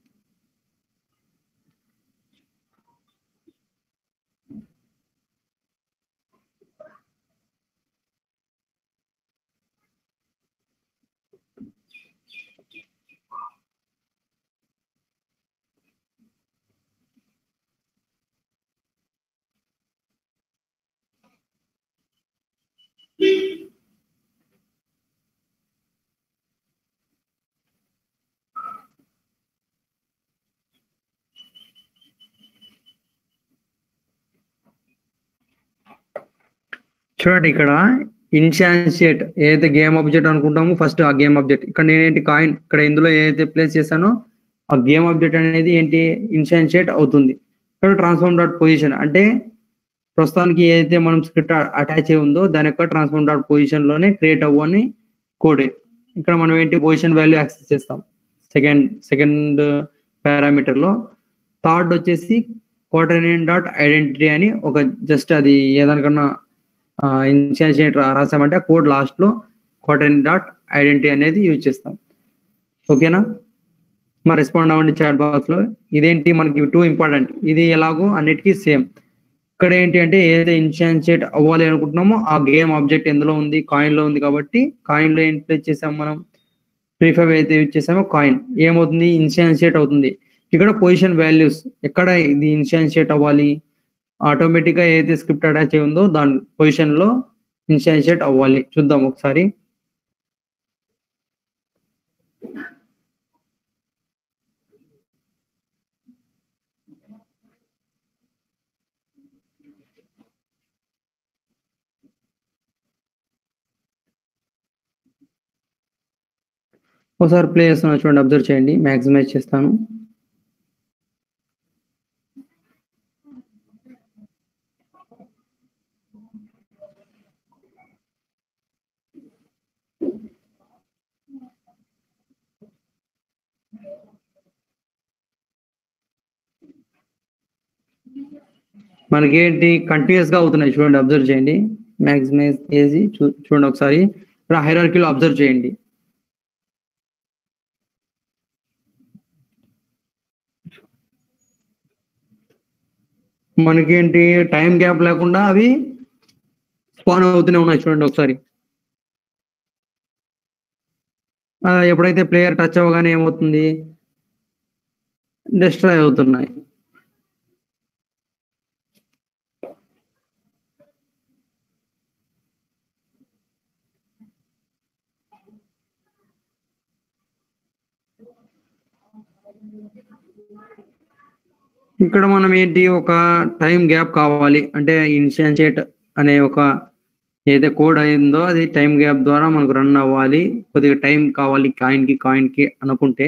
చూడండి ఇక్కడ ఇన్షియాన్షియేట్ ఏదైతే గేమ్ ఆబ్జెక్ట్ అనుకుంటామో ఫస్ట్ ఆ గేమ్ ఆబ్జెక్ట్ ఇక్కడ నేనేంటి కాయిన్ ఇక్కడ ఇందులో ఏదైతే ప్లేస్ చేశానో ఆ గేమ్ ఆబ్జెక్ట్ అనేది ఏంటి ఇన్షియాన్షియేట్ అవుతుంది ఇక్కడ ట్రాన్స్ఫార్మ్ డాట్ పొజిషన్ అంటే ప్రస్తుతానికి ఏదైతే మనం స్క్రిప్ట్ అటాచ్ అయి ఉందో దాని యొక్క ట్రాన్స్ఫార్మ్ డాట్ పొజిషన్ లోనే క్రియేట్ అవ్వని కోడ్ ఇక్కడ మనం ఏంటి పొజిషన్ వాల్యూ యాక్సెస్ చేస్తాం సెకండ్ సెకండ్ పారామీటర్ లో థర్డ్ వచ్చేసి కోటర్నియన్ డాట్ ఐడెంటిటీ అని ఒక జస్ట్ అది ఏదానికన్నా ఇన్షియన్షియేట్ రాసామంటే ఆ కోడ్ లాస్ట్ లో కోటన్ డాట్ ఐడెంటిటీ అనేది యూజ్ చేస్తాం ఓకేనా మా రెస్పాండ్ అవ్వండి చాట్ బాక్స్ లో ఇదేంటి మనకి టూ ఇంపార్టెంట్ ఇది ఎలాగో అన్నిటికీ సేమ్ ఇక్కడ ఏంటి అంటే ఏదైతే ఇన్షియన్షియేట్ అవ్వాలి అనుకుంటున్నామో ఆ గేమ్ ఆబ్జెక్ట్ ఎందులో ఉంది కాయిన్ లో ఉంది కాబట్టి కాయిన్ లో ఏం ప్లేస్ చేసాం మనం ప్రీఫైవ్ అయితే యూజ్ చేసామో కాయిన్ ఏమవుతుంది ఇన్షియన్షియేట్ అవుతుంది ఇక్కడ పొజిషన్ వాల్యూస్ ఎక్కడ ఇది ఇన్షియన్షియేట్ అవ్వాలి ఆటోమేటిక్ గా ఏదైతే స్క్రిప్ట్ అటాచ్ అయి ఉందో దాని పొజిషన్ లో ఇన్షియన్షియేట్ అవ్వాలి చూద్దాం ఒకసారి ఒకసారి ప్లే చేస్తున్నా చూడండి అబ్జర్వ్ చేయండి మ్యాక్సిమైజ్ చేస్తాను మనకేంటి కంటిన్యూస్ గా అవుతున్నాయి చూడండి అబ్జర్వ్ చేయండి మ్యాక్సిమైజ్ చేసి చూ- చూడండి ఒకసారి ఇక్కడ హైరార్కీలో అబ్జర్వ్ చేయండి మనకేంటి టైం గ్యాప్ లేకుండా అవి స్పాన్ అవుతూనే ఉన్నాయి చూడండి ఒకసారి ఆ, ఎప్పుడైతే ప్లేయర్ టచ్ అవ్వగానే ఏమవుతుంది డిస్ట్రాయ్ అవుతున్నాయి ఇక్కడ మనం ఏంటి ఒక టైం గ్యాప్ కావాలి అంటే ఇన్షియన్షియేట్ అనే ఒక ఏదైతే కోడ్ అయిందో అది టైం గ్యాప్ ద్వారా మనకు రన్ అవ్వాలి కొద్దిగా టైం కావాలి కాయిన్ కి కాయిన్ కి అనుకుంటే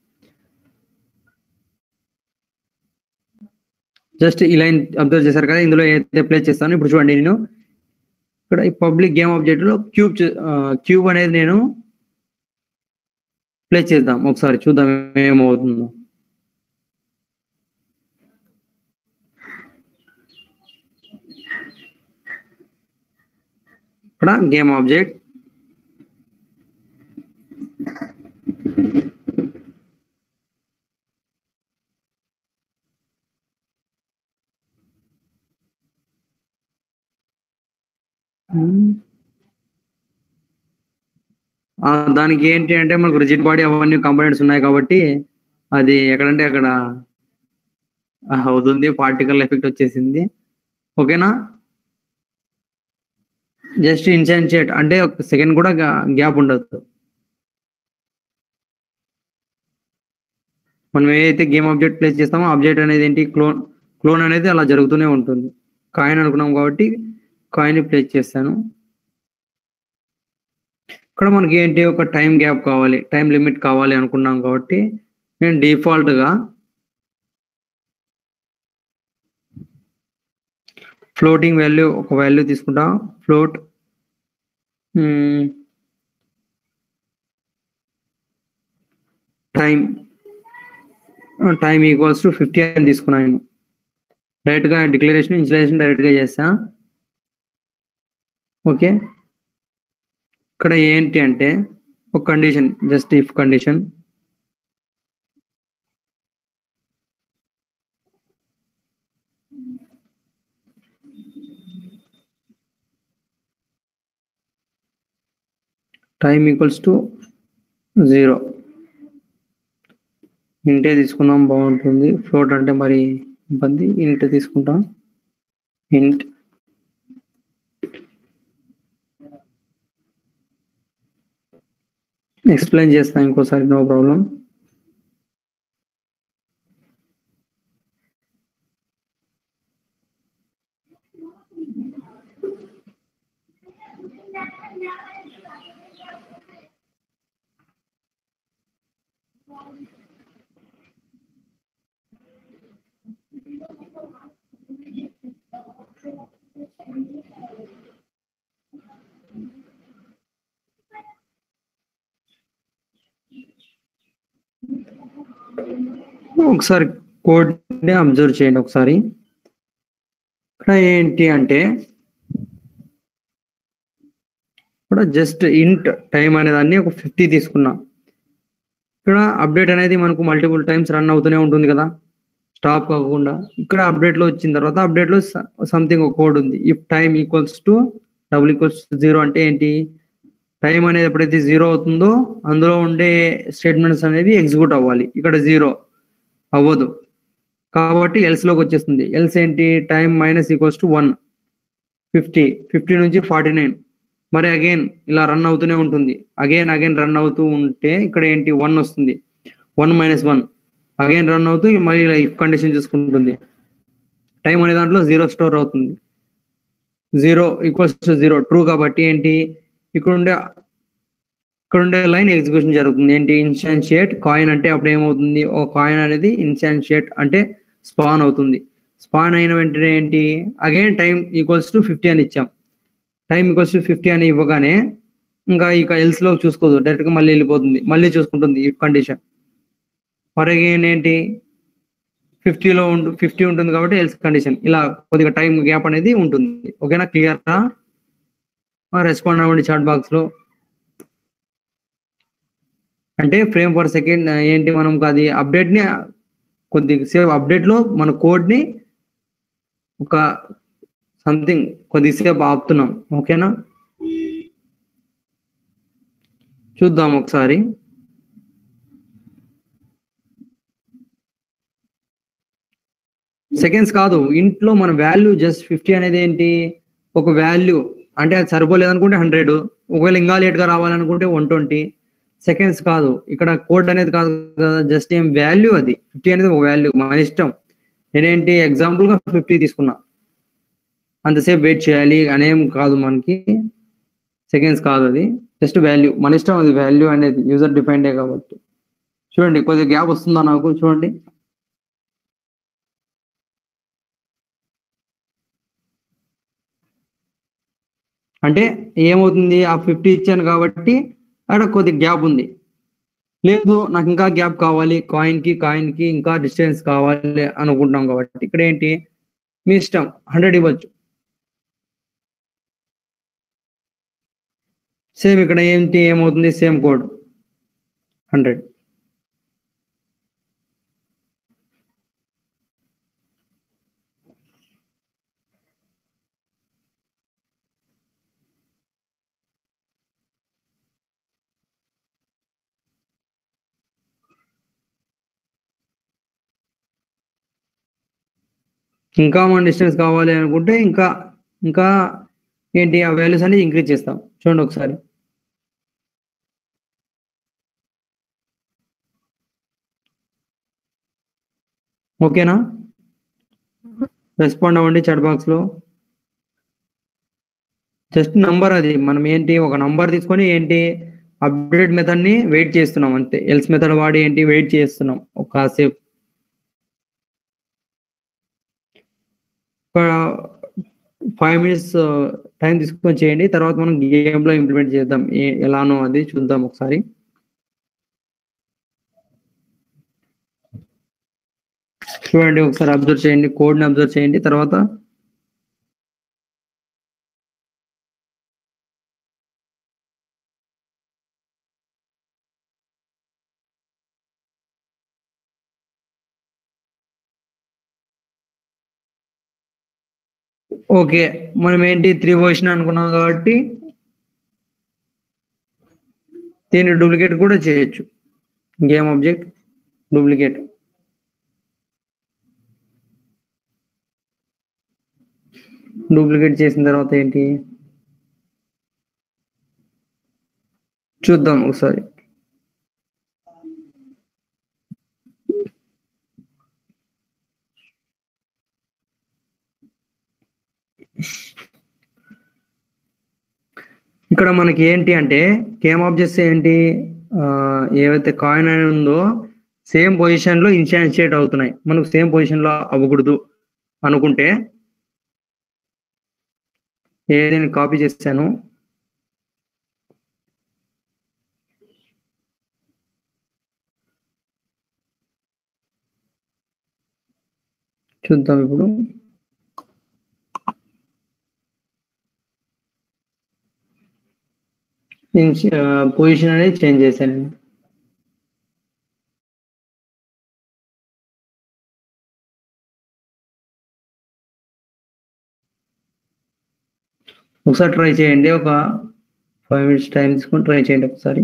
జస్ట్ ఈ లైన్ అబ్జర్వ్ చేశారు కదా ఇందులో ఏదైతే ప్లే చేస్తాను ఇప్పుడు చూడండి నేను ఇక్కడ ఈ పబ్లిక్ గేమ్ ఆబ్జెక్ట్ లో క్యూబ్ క్యూబ్ అనేది నేను ప్లే చేద్దాం ఒకసారి చూద్దాం ఏమవుతుందో ఇక్కడ గేమ్ ఆబ్జెక్ట్ ఆ, దానికి ఏంటి అంటే మనకు రిజిడ్ బాడీ అవన్నీ కంపోనెంట్స్ ఉన్నాయి కాబట్టి అది ఎక్కడంటే అక్కడ ఆ, అవుతుంది పార్టికల్ ఎఫెక్ట్ వచ్చేసింది ఓకేనా జస్ట్ ఇన్సెన్షియేట్ అంటే ఒక సెకండ్ కూడా గ్యాప్ ఉండదు మనం ఏదైతే గేమ్ ఆబ్జెక్ట్ ప్లేస్ చేస్తామో ఆబ్జెక్ట్ అనేది ఏంటి క్లోన్ క్లోన్ అనేది అలా జరుగుతూనే ఉంటుంది కాయిన్ అనుకున్నాం కాబట్టి కాయిన్ ప్లేస్ చేస్తాను ఇక్కడ మనకి ఏంటి ఒక టైం గ్యాప్ కావాలి టైం లిమిట్ కావాలి అనుకున్నాం కాబట్టి నేను default గా ఫ్లోటింగ్ వాల్యూ ఒక వాల్యూ తీసుకుంటా float time time equals to fifty అని తీసుకున్నాను డైరెక్ట్ గా డిక్లరేషన్ ఇన్స్టలేషన్ డైరెక్ట్ గా చేస్తా ఓకే ఇక్కడ ఏంటి అంటే ఒక condition just if condition time equals to zero ఇంటే తీసుకుందాం బాగుంటుంది ఫ్లోట్ అంటే మరి ఇబ్బంది ఇంట్ తీసుకుంటాం ఇంట్ ఎక్స్ప్లెయిన్ చేస్తా ఇంకోసారి నో ప్రాబ్లం ఒకసారి కోడ్ ని అబ్జర్వ్ చేయండి ఒకసారి ఇక్కడ ఏంటి అంటే ఇక్కడ జస్ట్ ఇంట్ టైం అనే దాన్ని ఒక ఫిఫ్టీ తీసుకున్నా ఇక్కడ అప్డేట్ అనేది మనకు మల్టిపుల్ టైమ్స్ రన్ అవుతూనే ఉంటుంది కదా స్టాప్ కాకుండా ఇక్కడ అప్డేట్ లో వచ్చిన తర్వాత అప్డేట్ లో సంథింగ్ ఒక కోడ్ ఉంది if time equals to double equals to zero అంటే ఏంటి టైం అనేది ఎప్పుడైతే జీరో అవుతుందో అందులో ఉండే స్టేట్మెంట్స్ అనేవి ఎగ్జిక్యూట్ అవ్వాలి ఇక్కడ జీరో అవ్వదు కాబట్టి ఎల్స్ లోకి వచ్చేస్తుంది ఎల్స్ ఏంటి time minus equals to one fifty fifty నుంచి ఫార్టీ నైన్ మరి అగైన్ ఇలా రన్ అవుతూనే ఉంటుంది అగైన్ అగైన్ రన్ అవుతూ ఉంటే ఇక్కడ ఏంటి వన్ వస్తుంది one minus one again run అవుతూ మళ్ళీ ఇలా ఇఫ్ కండిషన్ చూసుకుంటుంది టైం అనే దాంట్లో జీరో స్టోర్ అవుతుంది zero equals to zero true కాబట్టి ఏంటి ఇక్కడ ఉండే ఇక్కడ ఉండే లైన్ ఎగ్జిక్యూషన్ జరుగుతుంది ఏంటి ఇన్స్టాన్షియేట్ కాయిన్ అంటే అప్పుడు ఏమవుతుంది ఒక కాయిన్ అనేది ఇన్స్టాన్షియేట్ అంటే స్పాన్ అవుతుంది స్పాన్ అయిన వెంటనే ఏంటి again time equals to fifty అని ఇచ్చాం టైం ఈక్వల్స్ టు ఫిఫ్టీ అని ఇవ్వగానే ఇంకా ఇక ఎల్స్ లో చూసుకోదు డైరెక్ట్ గా మళ్ళీ వెళ్ళిపోతుంది మళ్ళీ చూసుకుంటుంది ఈ కండిషన్ మరి అగైన్ ఏంటి ఫిఫ్టీలో ఉంటు ఫిఫ్టీ ఉంటుంది కాబట్టి ఎల్స్ కండిషన్ ఇలా కొద్దిగా టైం గ్యాప్ అనేది ఉంటుంది ఓకేనా క్లియర్ రెస్పాండ్ అవ్వండి చాట్ బాక్స్ లో అంటే ఫ్రేమ్ పర్ సెకండ్ ఏంటి మనం అది అప్డేట్ ని కొద్దిసేపు అప్డేట్ లో మన కోడ్ ని ఒక సంథింగ్ కొద్దిసేపు ఆపుతున్నాం ఓకేనా చూద్దాం ఒకసారి సెకండ్స్ కాదు ఇంట్లో మన వాల్యూ జస్ట్ ఫిఫ్టీ అనేది ఏంటి ఒక వాల్యూ అంటే అది సరిపోలేదు అనుకుంటే హండ్రెడ్ ఒకవేళ ఇంకా లేట్ గా రావాలనుకుంటే వన్ ట్వంటీ సెకండ్స్ కాదు ఇక్కడ కోడ్ అనేది కాదు కదా జస్ట్ ఏం వాల్యూ అది ఫిఫ్టీ అనేది ఒక వాల్యూ మన ఇష్టం నేనేంటి ఎగ్జాంపుల్ గా ఫిఫ్టీ తీసుకున్నా అంతసేపు వెయిట్ చేయాలి అనేం కాదు మనకి సెకండ్స్ కాదు అది జస్ట్ వాల్యూ మన ఇష్టం అది వాల్యూ అనేది యూజర్ డిపెండే కాబట్టి చూడండి కొద్దిగా గ్యాప్ వస్తుందా నాకు చూడండి అంటే ఏమవుతుంది ఆ ఫిఫ్టీ ఇచ్చాను కాబట్టి అక్కడ కొద్దిగా గ్యాప్ ఉంది లేదు నాకు ఇంకా గ్యాప్ కావాలి కాయిన్ కి కాయిన్ కి ఇంకా డిస్టెన్స్ కావాలి అనుకుంటాం కాబట్టి ఇక్కడ ఏంటి మీ ఇష్టం హండ్రెడ్ ఇవ్వచ్చు సేమ్ ఇక్కడ ఏంటి ఏమవుతుంది సేమ్ కోడ్ హండ్రెడ్ ఇంకా మన డిస్టెన్స్ కావాలి అనుకుంటే ఇంకా ఇంకా ఏంటి ఆ వాల్యూస్ అనేది ఇంక్రీజ్ చేస్తాం చూడండి ఒకసారి ఓకేనా రెస్పాండ్ అవ్వండి చాట్ బాక్స్ లో జస్ట్ నంబర్ అది మనం ఏంటి ఒక నంబర్ తీసుకొని ఏంటి అప్డేట్ మెథడ్ ని వెయిట్ చేస్తున్నాం అంతే ఎల్స్ మెథడ్ వాడి ఏంటి వెయిట్ చేస్తున్నాం ఒక కాసేపు ఫైవ్ మినిట్స్ టైం తీసుకొని చేయండి తర్వాత మనం గేమ్ లో ఇంప్లిమెంట్ చేద్దాం ఏ- ఎలానో అది చూద్దాం ఒకసారి చూడండి ఒకసారి అబ్జర్వ్ చేయండి కోడ్ ని అబ్జర్వ్ చేయండి తర్వాత ఓకే మనం ఏంటి త్రీ పొజిషన్ అనుకున్నాం కాబట్టి దీన్ని డూప్లికేట్ కూడా చేయొచ్చు గేమ్ ఆబ్జెక్ట్ డూప్లికేట్ డూప్లికేట్ చేసిన తర్వాత ఏంటి చూద్దాం ఒకసారి ఇక్కడ మనకి ఏంటి అంటే గేమ్ ఆబ్జెక్ట్స్ ఏంటి ఆ, ఏవైతే కాయిన్ అని ఉందో సేమ్ పొజిషన్ లో ఇన్షియన్షియేట్ అవుతున్నాయి మనకు సేమ్ పొజిషన్ లో అవ్వకూడదు అనుకుంటే ఏదైనా కాపీ చేశాను చూద్దాం ఇప్పుడు పొజిషన్ అనేది చేంజ్ చేశాను ఒకసారి ట్రై చేయండి ఒక ఫైవ్ మినిట్స్ టైం తీసుకొని ట్రై చేయండి ఒకసారి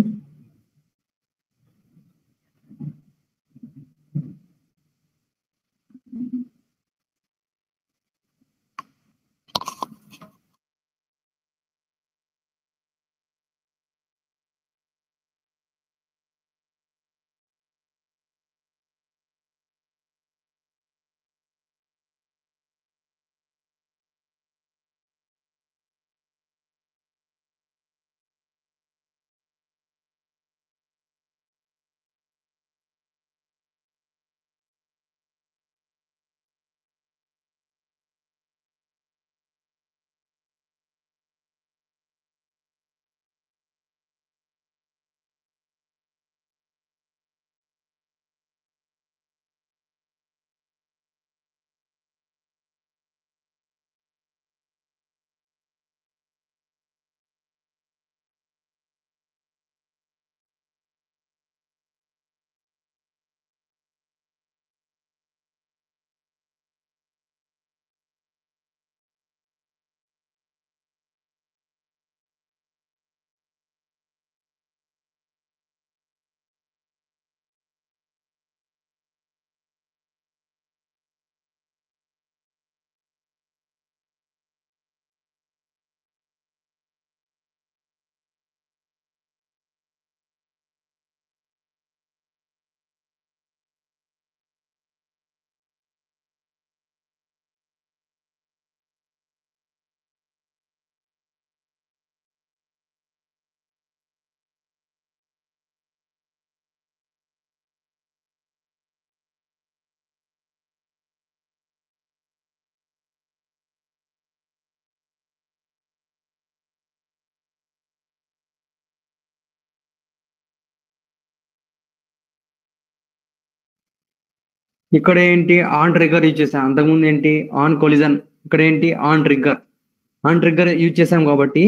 ఇక్కడ ఏంటి ఆన్ ట్రిగ్గర్ యూజ్ చేసాం అంతకుముందు ఏంటి ఆన్ కొలిజన్ ఇక్కడ ఏంటి on trigger on trigger use చేసాం కాబట్టి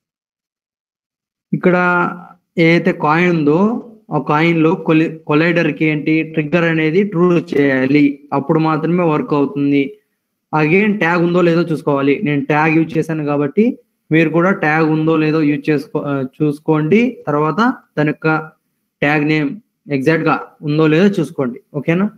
ఇక్కడ ఏదైతే కాయిన్ ఉందో ఆ కాయిన్ లో కొలి కొలైడర్ కి ఏంటి ట్రిగ్గర్ అనేది ట్రూ చేయాలి అప్పుడు మాత్రమే వర్క్ అవుతుంది అగైన్ ట్యాగ్ ఉందో లేదో చూసుకోవాలి నేను ట్యాగ్ యూజ్ చేశాను కాబట్టి మీరు కూడా ట్యాగ్ ఉందో లేదో యూజ్ చేసుకో ఆ, చూసుకోండి తర్వాత దాని యొక్క ట్యాగ్ నేమ్ ఎగ్జాక్ట్ గా ఉందో లేదో చూసుకోండి ఓకేనా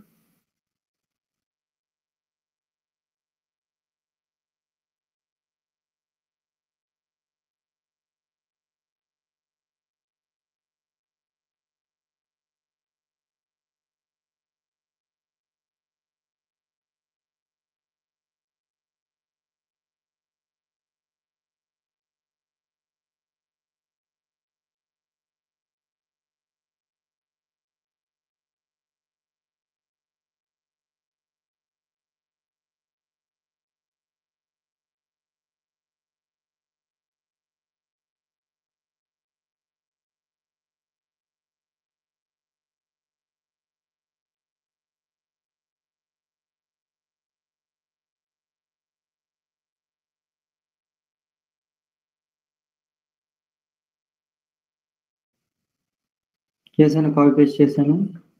చేశాను కాపీ పేస్ట్ చేశాను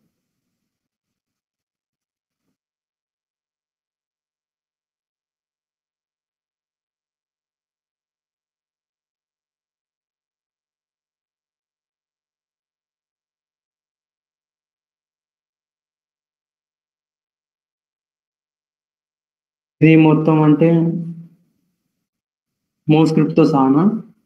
ఇది మొత్తం అంటే మో స్క్రిప్ట్ తో సహానా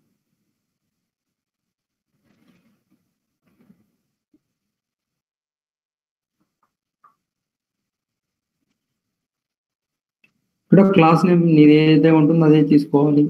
ఇక్కడ క్లాస్ నేమ్ నీది ఏదైతే ఉంటుందో అదే తీసుకోవాలి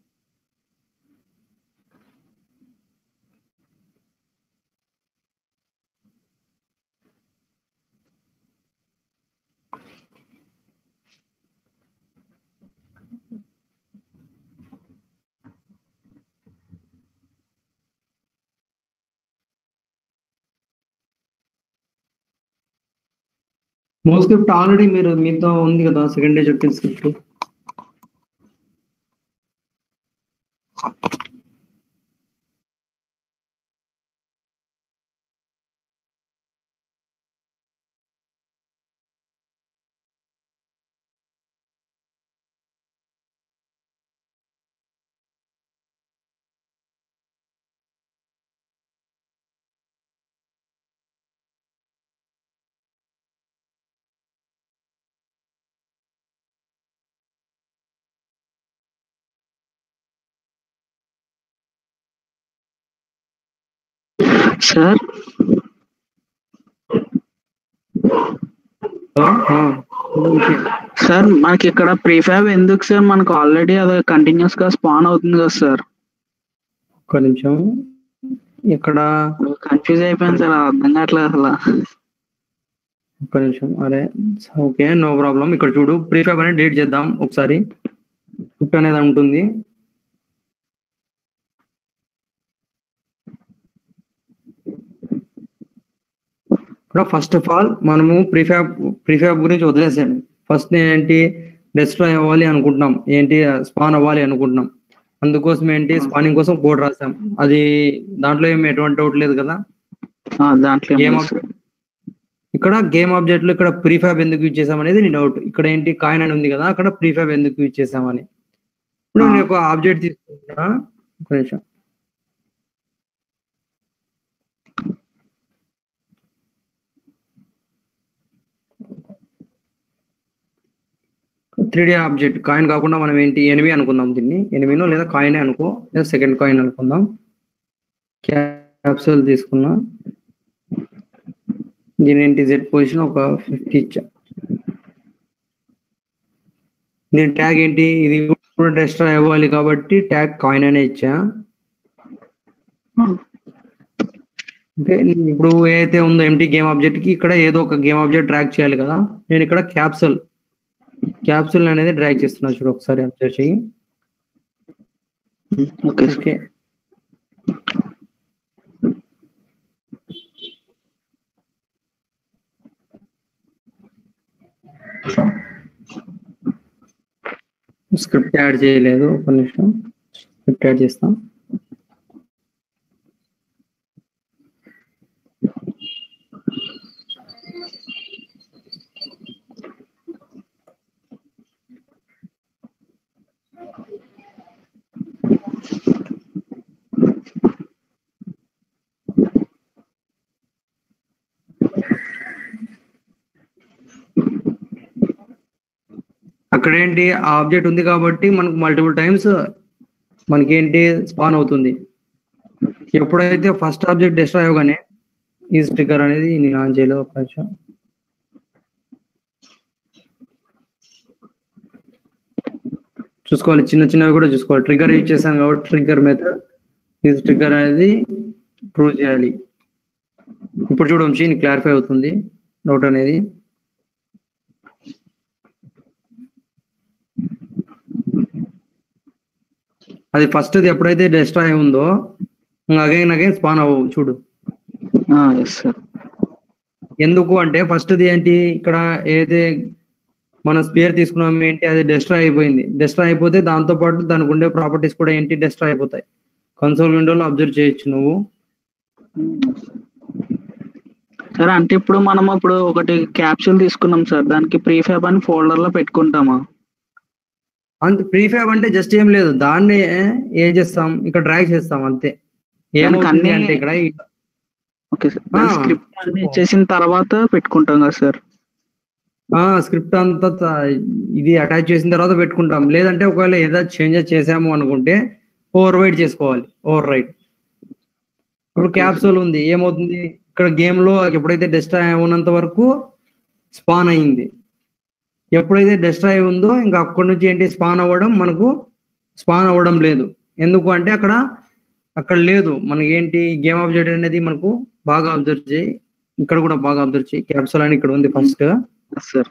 మో స్క్రిప్ట్ ఆల్రెడీ మీరు మీతో ఉంది కదా సెకండ్ డే చెప్పిన స్క్రిప్ట్ సార్ ఓకే సార్ మనకి ఇక్కడ ప్రీఫ్యాబ్ ఎందుకు సార్ మనకు ఆల్రెడీ అది కంటిన్యూస్ గా స్పాన్ అవుతుంది కదా సార్ ఒక్క నిమిషం ఇక్కడ కన్ఫ్యూజ్ అయిపోయింది సార్ అర్థం కావట్లేదు అసలు ఒక్క నిమిషం అరే ఓకే నో ప్రాబ్లం ఇక్కడ చూడు ప్రీఫ్యాబ్ అనేది డేట్ చేద్దాం ఒకసారి స్క్రిప్ట్ అనేది ఉంటుంది ఇక్కడ ఫస్ట్ ఆఫ్ ఆల్ మనము ప్రీఫ్యాబ్ ప్రీఫ్యాబ్ గురించి వదిలేసాను ఫస్ట్ ఏంటి డెస్ట్రాయ్ అవ్వాలి అనుకుంటున్నాం ఏంటి స్పాన్ అవ్వాలి అనుకుంటున్నాం అందుకోసం ఏంటి స్పానింగ్ కోసం కోడ్ రాసాం అది దాంట్లో ఏమి ఎటువంటి డౌట్ లేదు కదా ఆ, దాంట్లో ఏం Game లేదు of- సార్. ఇక్కడ గేమ్ ఆబ్జెక్ట్ లో ఇక్కడ ప్రీఫ్యాబ్ ఎందుకు యూజ్ చేసాం అనేది నీ డౌట్ ఇక్కడ ఏంటి కాయిన్ అని ఉంది కదా అక్కడ ప్రీఫ్యాబ్ ఎందుకు యూజ్ చేసామని ఇప్పుడు నేను ఒక ఆబ్జెక్ట్ తీసుకుంటా ఒక నిమిషం త్రీ డి ఆబ్జెక్ట్ కాయిన్ కాకుండా మనం ఏంటి ఎనిమి అనుకుందాం దీన్ని ఎనిమినో లేదా కాయిన్ అనుకో లేదా సెకండ్ కాయిన్ అనుకుందాం క్యాప్సూల్ తీసుకున్నా దీని ఏంటి జెడ్ పొజిషన్ ఒక ఫిఫ్టీ ఇచ్చా దీని ట్యాగ్ ఏంటి ఇది కూడా డెస్ట్రాయ్ అవ్వాలి కాబట్టి ట్యాగ్ కాయిన్ అనే ఇచ్చా ఓకే ఇప్పుడు ఏదైతే ఉందో ఎంటీ గేమ్ ఆబ్జెక్ట్ కి ఇక్కడ ఏదో ఒక గేమ్ ఆబ్జెక్ట్ ట్రాక్ చేయాలి కదా నేను ఇక్కడ క్యాప్సూల్ క్యాప్సూల్ అనేది డ్రాగ్ చేస్తున్నా చూడు ఒకసారి అబ్జర్వ్ చెయ్యి okay sir okay script add చేయలేదు ఒక నిమిషం స్క్రిప్ట్ యాడ్ చేస్తాం అక్కడ ఏంటి ఆ ఆబ్జెక్ట్ ఉంది కాబట్టి మనకు మల్టిపుల్ టైమ్స్ మనకేంటి స్పాన్ అవుతుంది ఎప్పుడైతే ఫస్ట్ ఆబ్జెక్ట్ డిస్ట్రాయ్ అవ్వగానే ఈ స్టిక్కర్ అనేది నేను ఆన్ చేయలేదు ఒక నిమిషం చూసుకోవాలి చిన్న చిన్నవి కూడా చూసుకోవాలి ట్రిగ్గర్ యూజ్ చేశాను కాబట్టి ట్రిగ్గర్ మెథడ్ ఈ ట్రిగ్గర్ అనేది ప్రూవ్ చేయాలి ఇప్పుడు చూడు వంశీ నీకు క్లారిఫై అవుతుంది డౌట్ అనేది అది ఫస్ట్ ఎప్పుడైతే డిస్ట్రాయ్ ఉందో అగైన్ అగైన్ స్పాన్ అవ్వవు చూడు ఎస్ సార్ ఎందుకు అంటే ఫస్ట్ది ఏంటి ఇక్కడ ఏదైతే మన స్పేర్ తీసుకున్నాం ఏంటి అది డెస్ట్రాయ్ అయిపోయింది డెస్ట్రాయ్ అయిపోతే దాంతో పాటు దానికి ఉండే ప్రాపర్టీస్ కూడా ఏంటి డెస్ట్రాయ్ అయిపోతాయి కన్సోల్ విండోలో అబ్జర్వ్ చేయొచ్చు నువ్వు సరే అంటే ఇప్పుడు మనం ఇప్పుడు ఒకటి క్యాప్సూల్ తీసుకున్నాం సార్ దానికి ప్రీఫ్యాబ్ అని ఫోల్డర్ లో పెట్టుకుంటామా అంత ప్రీఫ్యాబ్ అంటే జస్ట్ ఏం లేదు దాన్ని ఏం చేస్తాం ఇక్కడ డ్రాగ్ చేస్తాం అంతే ఏమవుతుంది అన్ని- అంటే ఇక్కడ ఈ- ఓకే సార్ ఆ, స్క్రిప్ట్ అన్ని ఇచ్చేసిన తర్వాత పెట్టుకుంటాం కదా సార్ ఆ స్క్రిప్ట్ అంతా త- ఇది అటాచ్ చేసిన తర్వాత పెట్టుకుంటాం లేదంటే ఒకవేళ ఏదైనా చేంజెస్ చేసాము అనుకుంటే ఓవర్ రైట్ చేసుకోవాలి ఓవర్ రైట్ ఇప్పుడు క్యాప్సూల్ ఉంది ఏమవుతుంది ఇక్కడ గేమ్ లో ఎప్పుడైతే డెస్ట్రాయ్ ఉన్నంత వరకు స్పాన్ అయింది ఎప్పుడైతే డెస్ట్రాయ్ ఉందో ఇంకా అక్కడి నుంచి ఏంటి స్పాన్ అవ్వడం మనకు స్పాన్ అవ్వడం లేదు ఎందుకు అంటే అక్కడ అక్కడ లేదు మనకి ఏంటి గేమ్ ఆబ్జెక్ట్ అనేది మనకు బాగా అబ్జర్వ్ చేయి ఇక్కడ కూడా బాగా అబ్జర్వ్ చేయి క్యాప్సూల్ అని ఇక్కడ ఉంది ఫస్ట్ సార్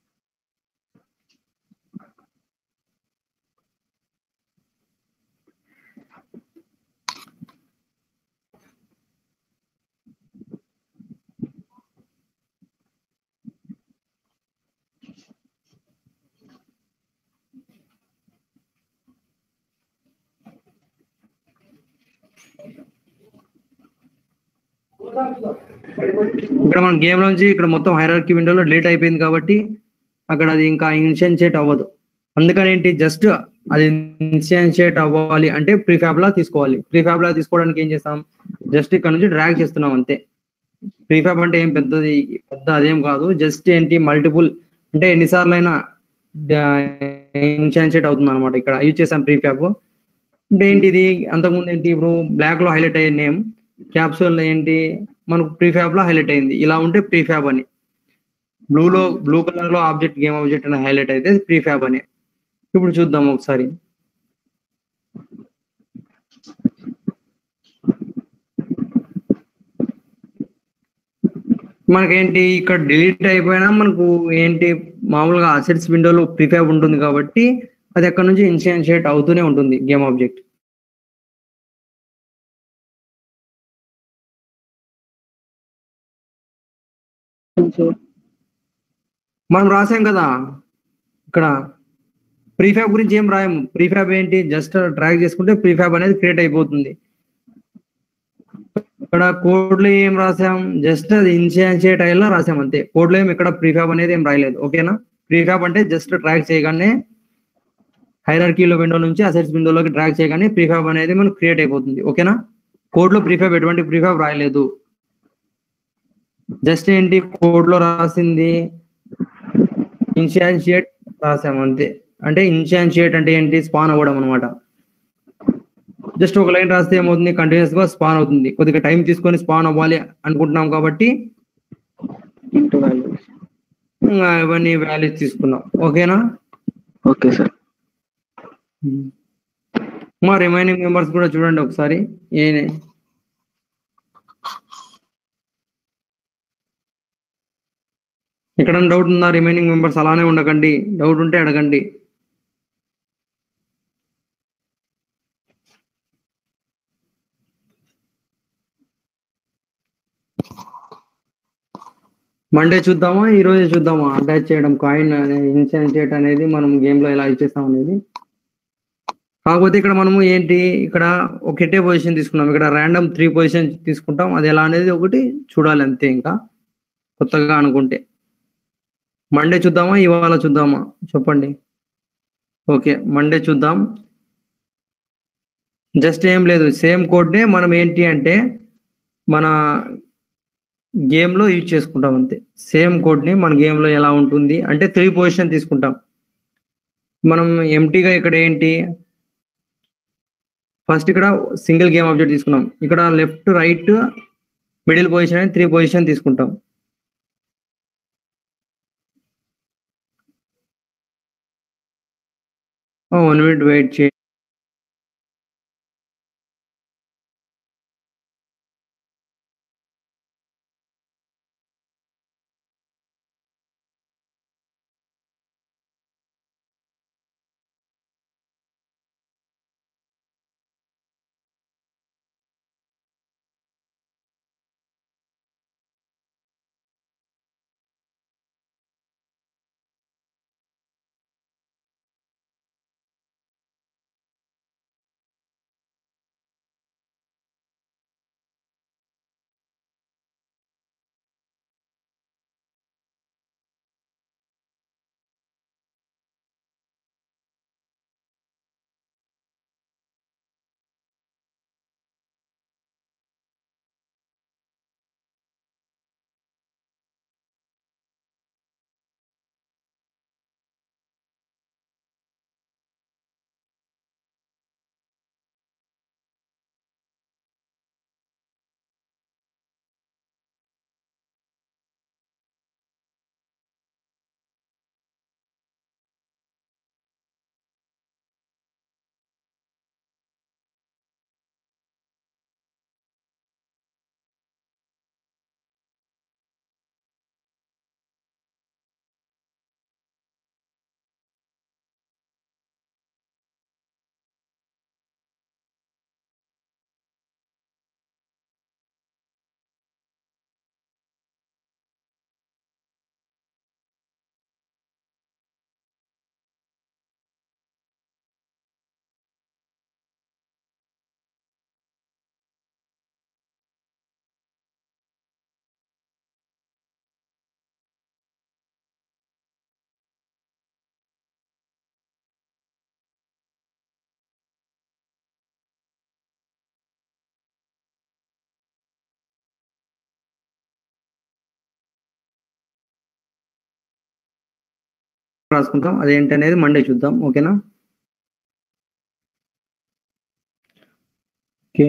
ఇక్కడ మన గేమ్ నుంచి ఇక్కడ మొత్తం హైరార్కీ విండోలో డిలీట్ అయిపోయింది కాబట్టి అక్కడ అది ఇంకా ఇన్షియన్షియేట్ అవ్వదు అందుకని ఏంటి జస్ట్ అది ఇన్షియన్షియేట్ అవ్వాలి అంటే ప్రీఫ్యాబ్ లా తీసుకోవాలి ప్రీఫ్యాబ్ లా తీసుకోవడానికి ఏం చేస్తాం జస్ట్ ఇక్కడ నుంచి డ్రాగ్ చేస్తున్నాం అంతే ప్రీఫ్యాబ్ అంటే ఏం పెద్దది పెద్ద అదేం కాదు జస్ట్ ఏంటి మల్టిపుల్ అంటే ఎన్నిసార్లు అయినా ఇన్షియన్షియేట్ అవుతుంది అనమాట ఇక్కడ యూజ్ చేసాం ప్రీఫ్యాబ్ అంటే ఏంటి ఇది అంతకుముందు ఏంటి ఇప్పుడు బ్లాక్ లో హైలైట్ అయ్యే నేమ్ క్యాప్సూల్ ఏంటి మనకు ప్రీఫ్యాబ్ లో హైలైట్ అయింది ఇలా ఉంటే ప్రీఫ్యాబ్ అని బ్లూ లో బ్లూ కలర్ లో ఆబ్జెక్ట్ గేమ్ ఆబ్జెక్ట్ అని హైలైట్ అయితే ప్రీఫ్యాబ్ అని ఇప్పుడు చూద్దాం ఒకసారి మనకేంటి ఇక్కడ డిలీట్ అయిపోయినా మనకు ఏంటి మామూలుగా అసెట్స్ విండోలో ప్రీఫ్యాబ్ ఉంటుంది కాబట్టి అది అక్కడ నుంచి ఇన్షియన్షియేట్ అవుతూనే ఉంటుంది గేమ్ ఆబ్జెక్ట్ మనం రాసాం కదా ఇక్కడ ప్రీఫ్యాబ్ గురించి ఏం రాయము ప్రీఫ్యాబ్ ఏంటి జస్ట్ డ్రాగ్ చేసుకుంటే ప్రీఫ్యాబ్ అనేది క్రియేట్ అయిపోతుంది ఇక్కడ కోడ్ లో ఏం రాసాం జస్ట్ అది ఇన్షియన్షియేట్ అయ్యేలా రాసాం అంతే కోడ్ లో ఏం ఇక్కడ ప్రీఫ్యాబ్ అనేది ఏం రాయలేదు ఓకేనా ప్రీఫ్యాబ్ అంటే జస్ట్ ట్రాక్ చేయగానే హైరార్కీలో విండో నుంచి అసెట్స్ విండోలోకి డ్రాగ్ చేయగానే ప్రీఫ్యాబ్ అనేది మనకు క్రియేట్ అయిపోతుంది ఓకేనా కోడ్ లో ప్రీఫ్యాబ్ ఎటువంటి ప్రీఫ్యాబ్ రాయలేదు జస్ట్ ఏంటి కోడ్ లో రాసింది ఇన్షియన్షియేట్ రాసాం అంతే అంటే ఇన్షియన్షియేట్ అంటే ఏంటి స్పాన్ అవ్వడం అనమాట జస్ట్ ఒక లైన్ రాస్తే ఏమవుతుంది కంటిన్యూస్ గా స్పాన్ అవుతుంది కొద్దిగా టైం తీసుకొని స్పాన్ అవ్వాలి అనుకుంటున్నాం కాబట్టి ఇంటూ వాల్యూస్ ఇంకా ఇవన్నీ వాల్యూస్ తీసుకున్నాం ఓకేనా ఓకే సార్ మా రిమైనింగ్ మెంబర్స్ కూడా చూడండి ఒకసారి ఏ ఇక్కడ డౌట్ ఉందా రిమైనింగ్ మెంబర్స్ అలానే ఉండకండి డౌట్ ఉంటే అడగండి మండే చూద్దామా ఈ రోజే చూద్దామా అటాచ్ చేయడం కాయిన్ ఇన్సెన్షియేట్ అనేది మనం గేమ్ లో ఎలా ఇచ్చేస్తాం అనేది కాకపోతే ఇక్కడ మనము ఏంటి ఇక్కడ ఒకటే పొజిషన్ తీసుకున్నాం ఇక్కడ ర్యాండమ్ త్రీ పొజిషన్ తీసుకుంటాం అది ఎలా అనేది ఒకటి చూడాలి అంతే ఇంకా కొత్తగా అనుకుంటే మండే చూద్దామా ఇవాళ చూద్దామా చెప్పండి ఓకే మండే చూద్దాం జస్ట్ ఏం లేదు సేమ్ కోడ్నే మనం ఏంటి అంటే మన గేమ్ లో యూజ్ చేసుకుంటాం అంతే సేమ్ కోడ్ ని మన గేమ్ లో ఎలా ఉంటుంది అంటే త్రీ పొజిషన్ తీసుకుంటాం మనం ఎంటీగా ఇక్కడ ఏంటి ఫస్ట్ ఇక్కడ సింగిల్ గేమ్ ఆబ్జెక్ట్ తీసుకున్నాం ఇక్కడ లెఫ్ట్ రైట్ మిడిల్ పొజిషన్ అని త్రీ పొజిషన్ తీసుకుంటాం వన్ మినిట్ వెయిట్ చేయండి రాసుకుంటాం అదేంటి అనేది మండే చూద్దాం ఓకేనా ఓకే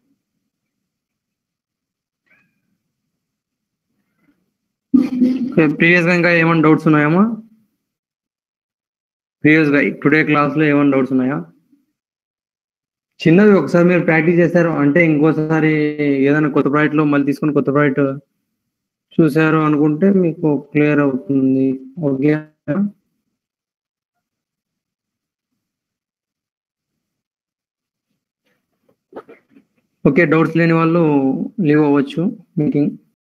ప్రీవియస్ గా ఇంకా ఏమైనా డౌట్స్ ఉన్నాయమ్మా ప్రీవియస్ గా టుడే క్లాస్ లో ఏమైనా డౌట్స్ ఉన్నాయా చిన్నది ఒకసారి మీరు ప్రాక్టీస్ చేశారు అంటే ఇంకోసారి ఏదైనా కొత్త ప్రాజెక్ట్ లో మళ్ళీ తీసుకుని కొత్త ప్రాజెక్ట్ చూసారు అనుకుంటే మీకు క్లియర్ అవుతుంది ఓకే ఓకే డౌట్స్ లేని వాళ్ళు లీవ్ అవ్వచ్చు మీటింగ్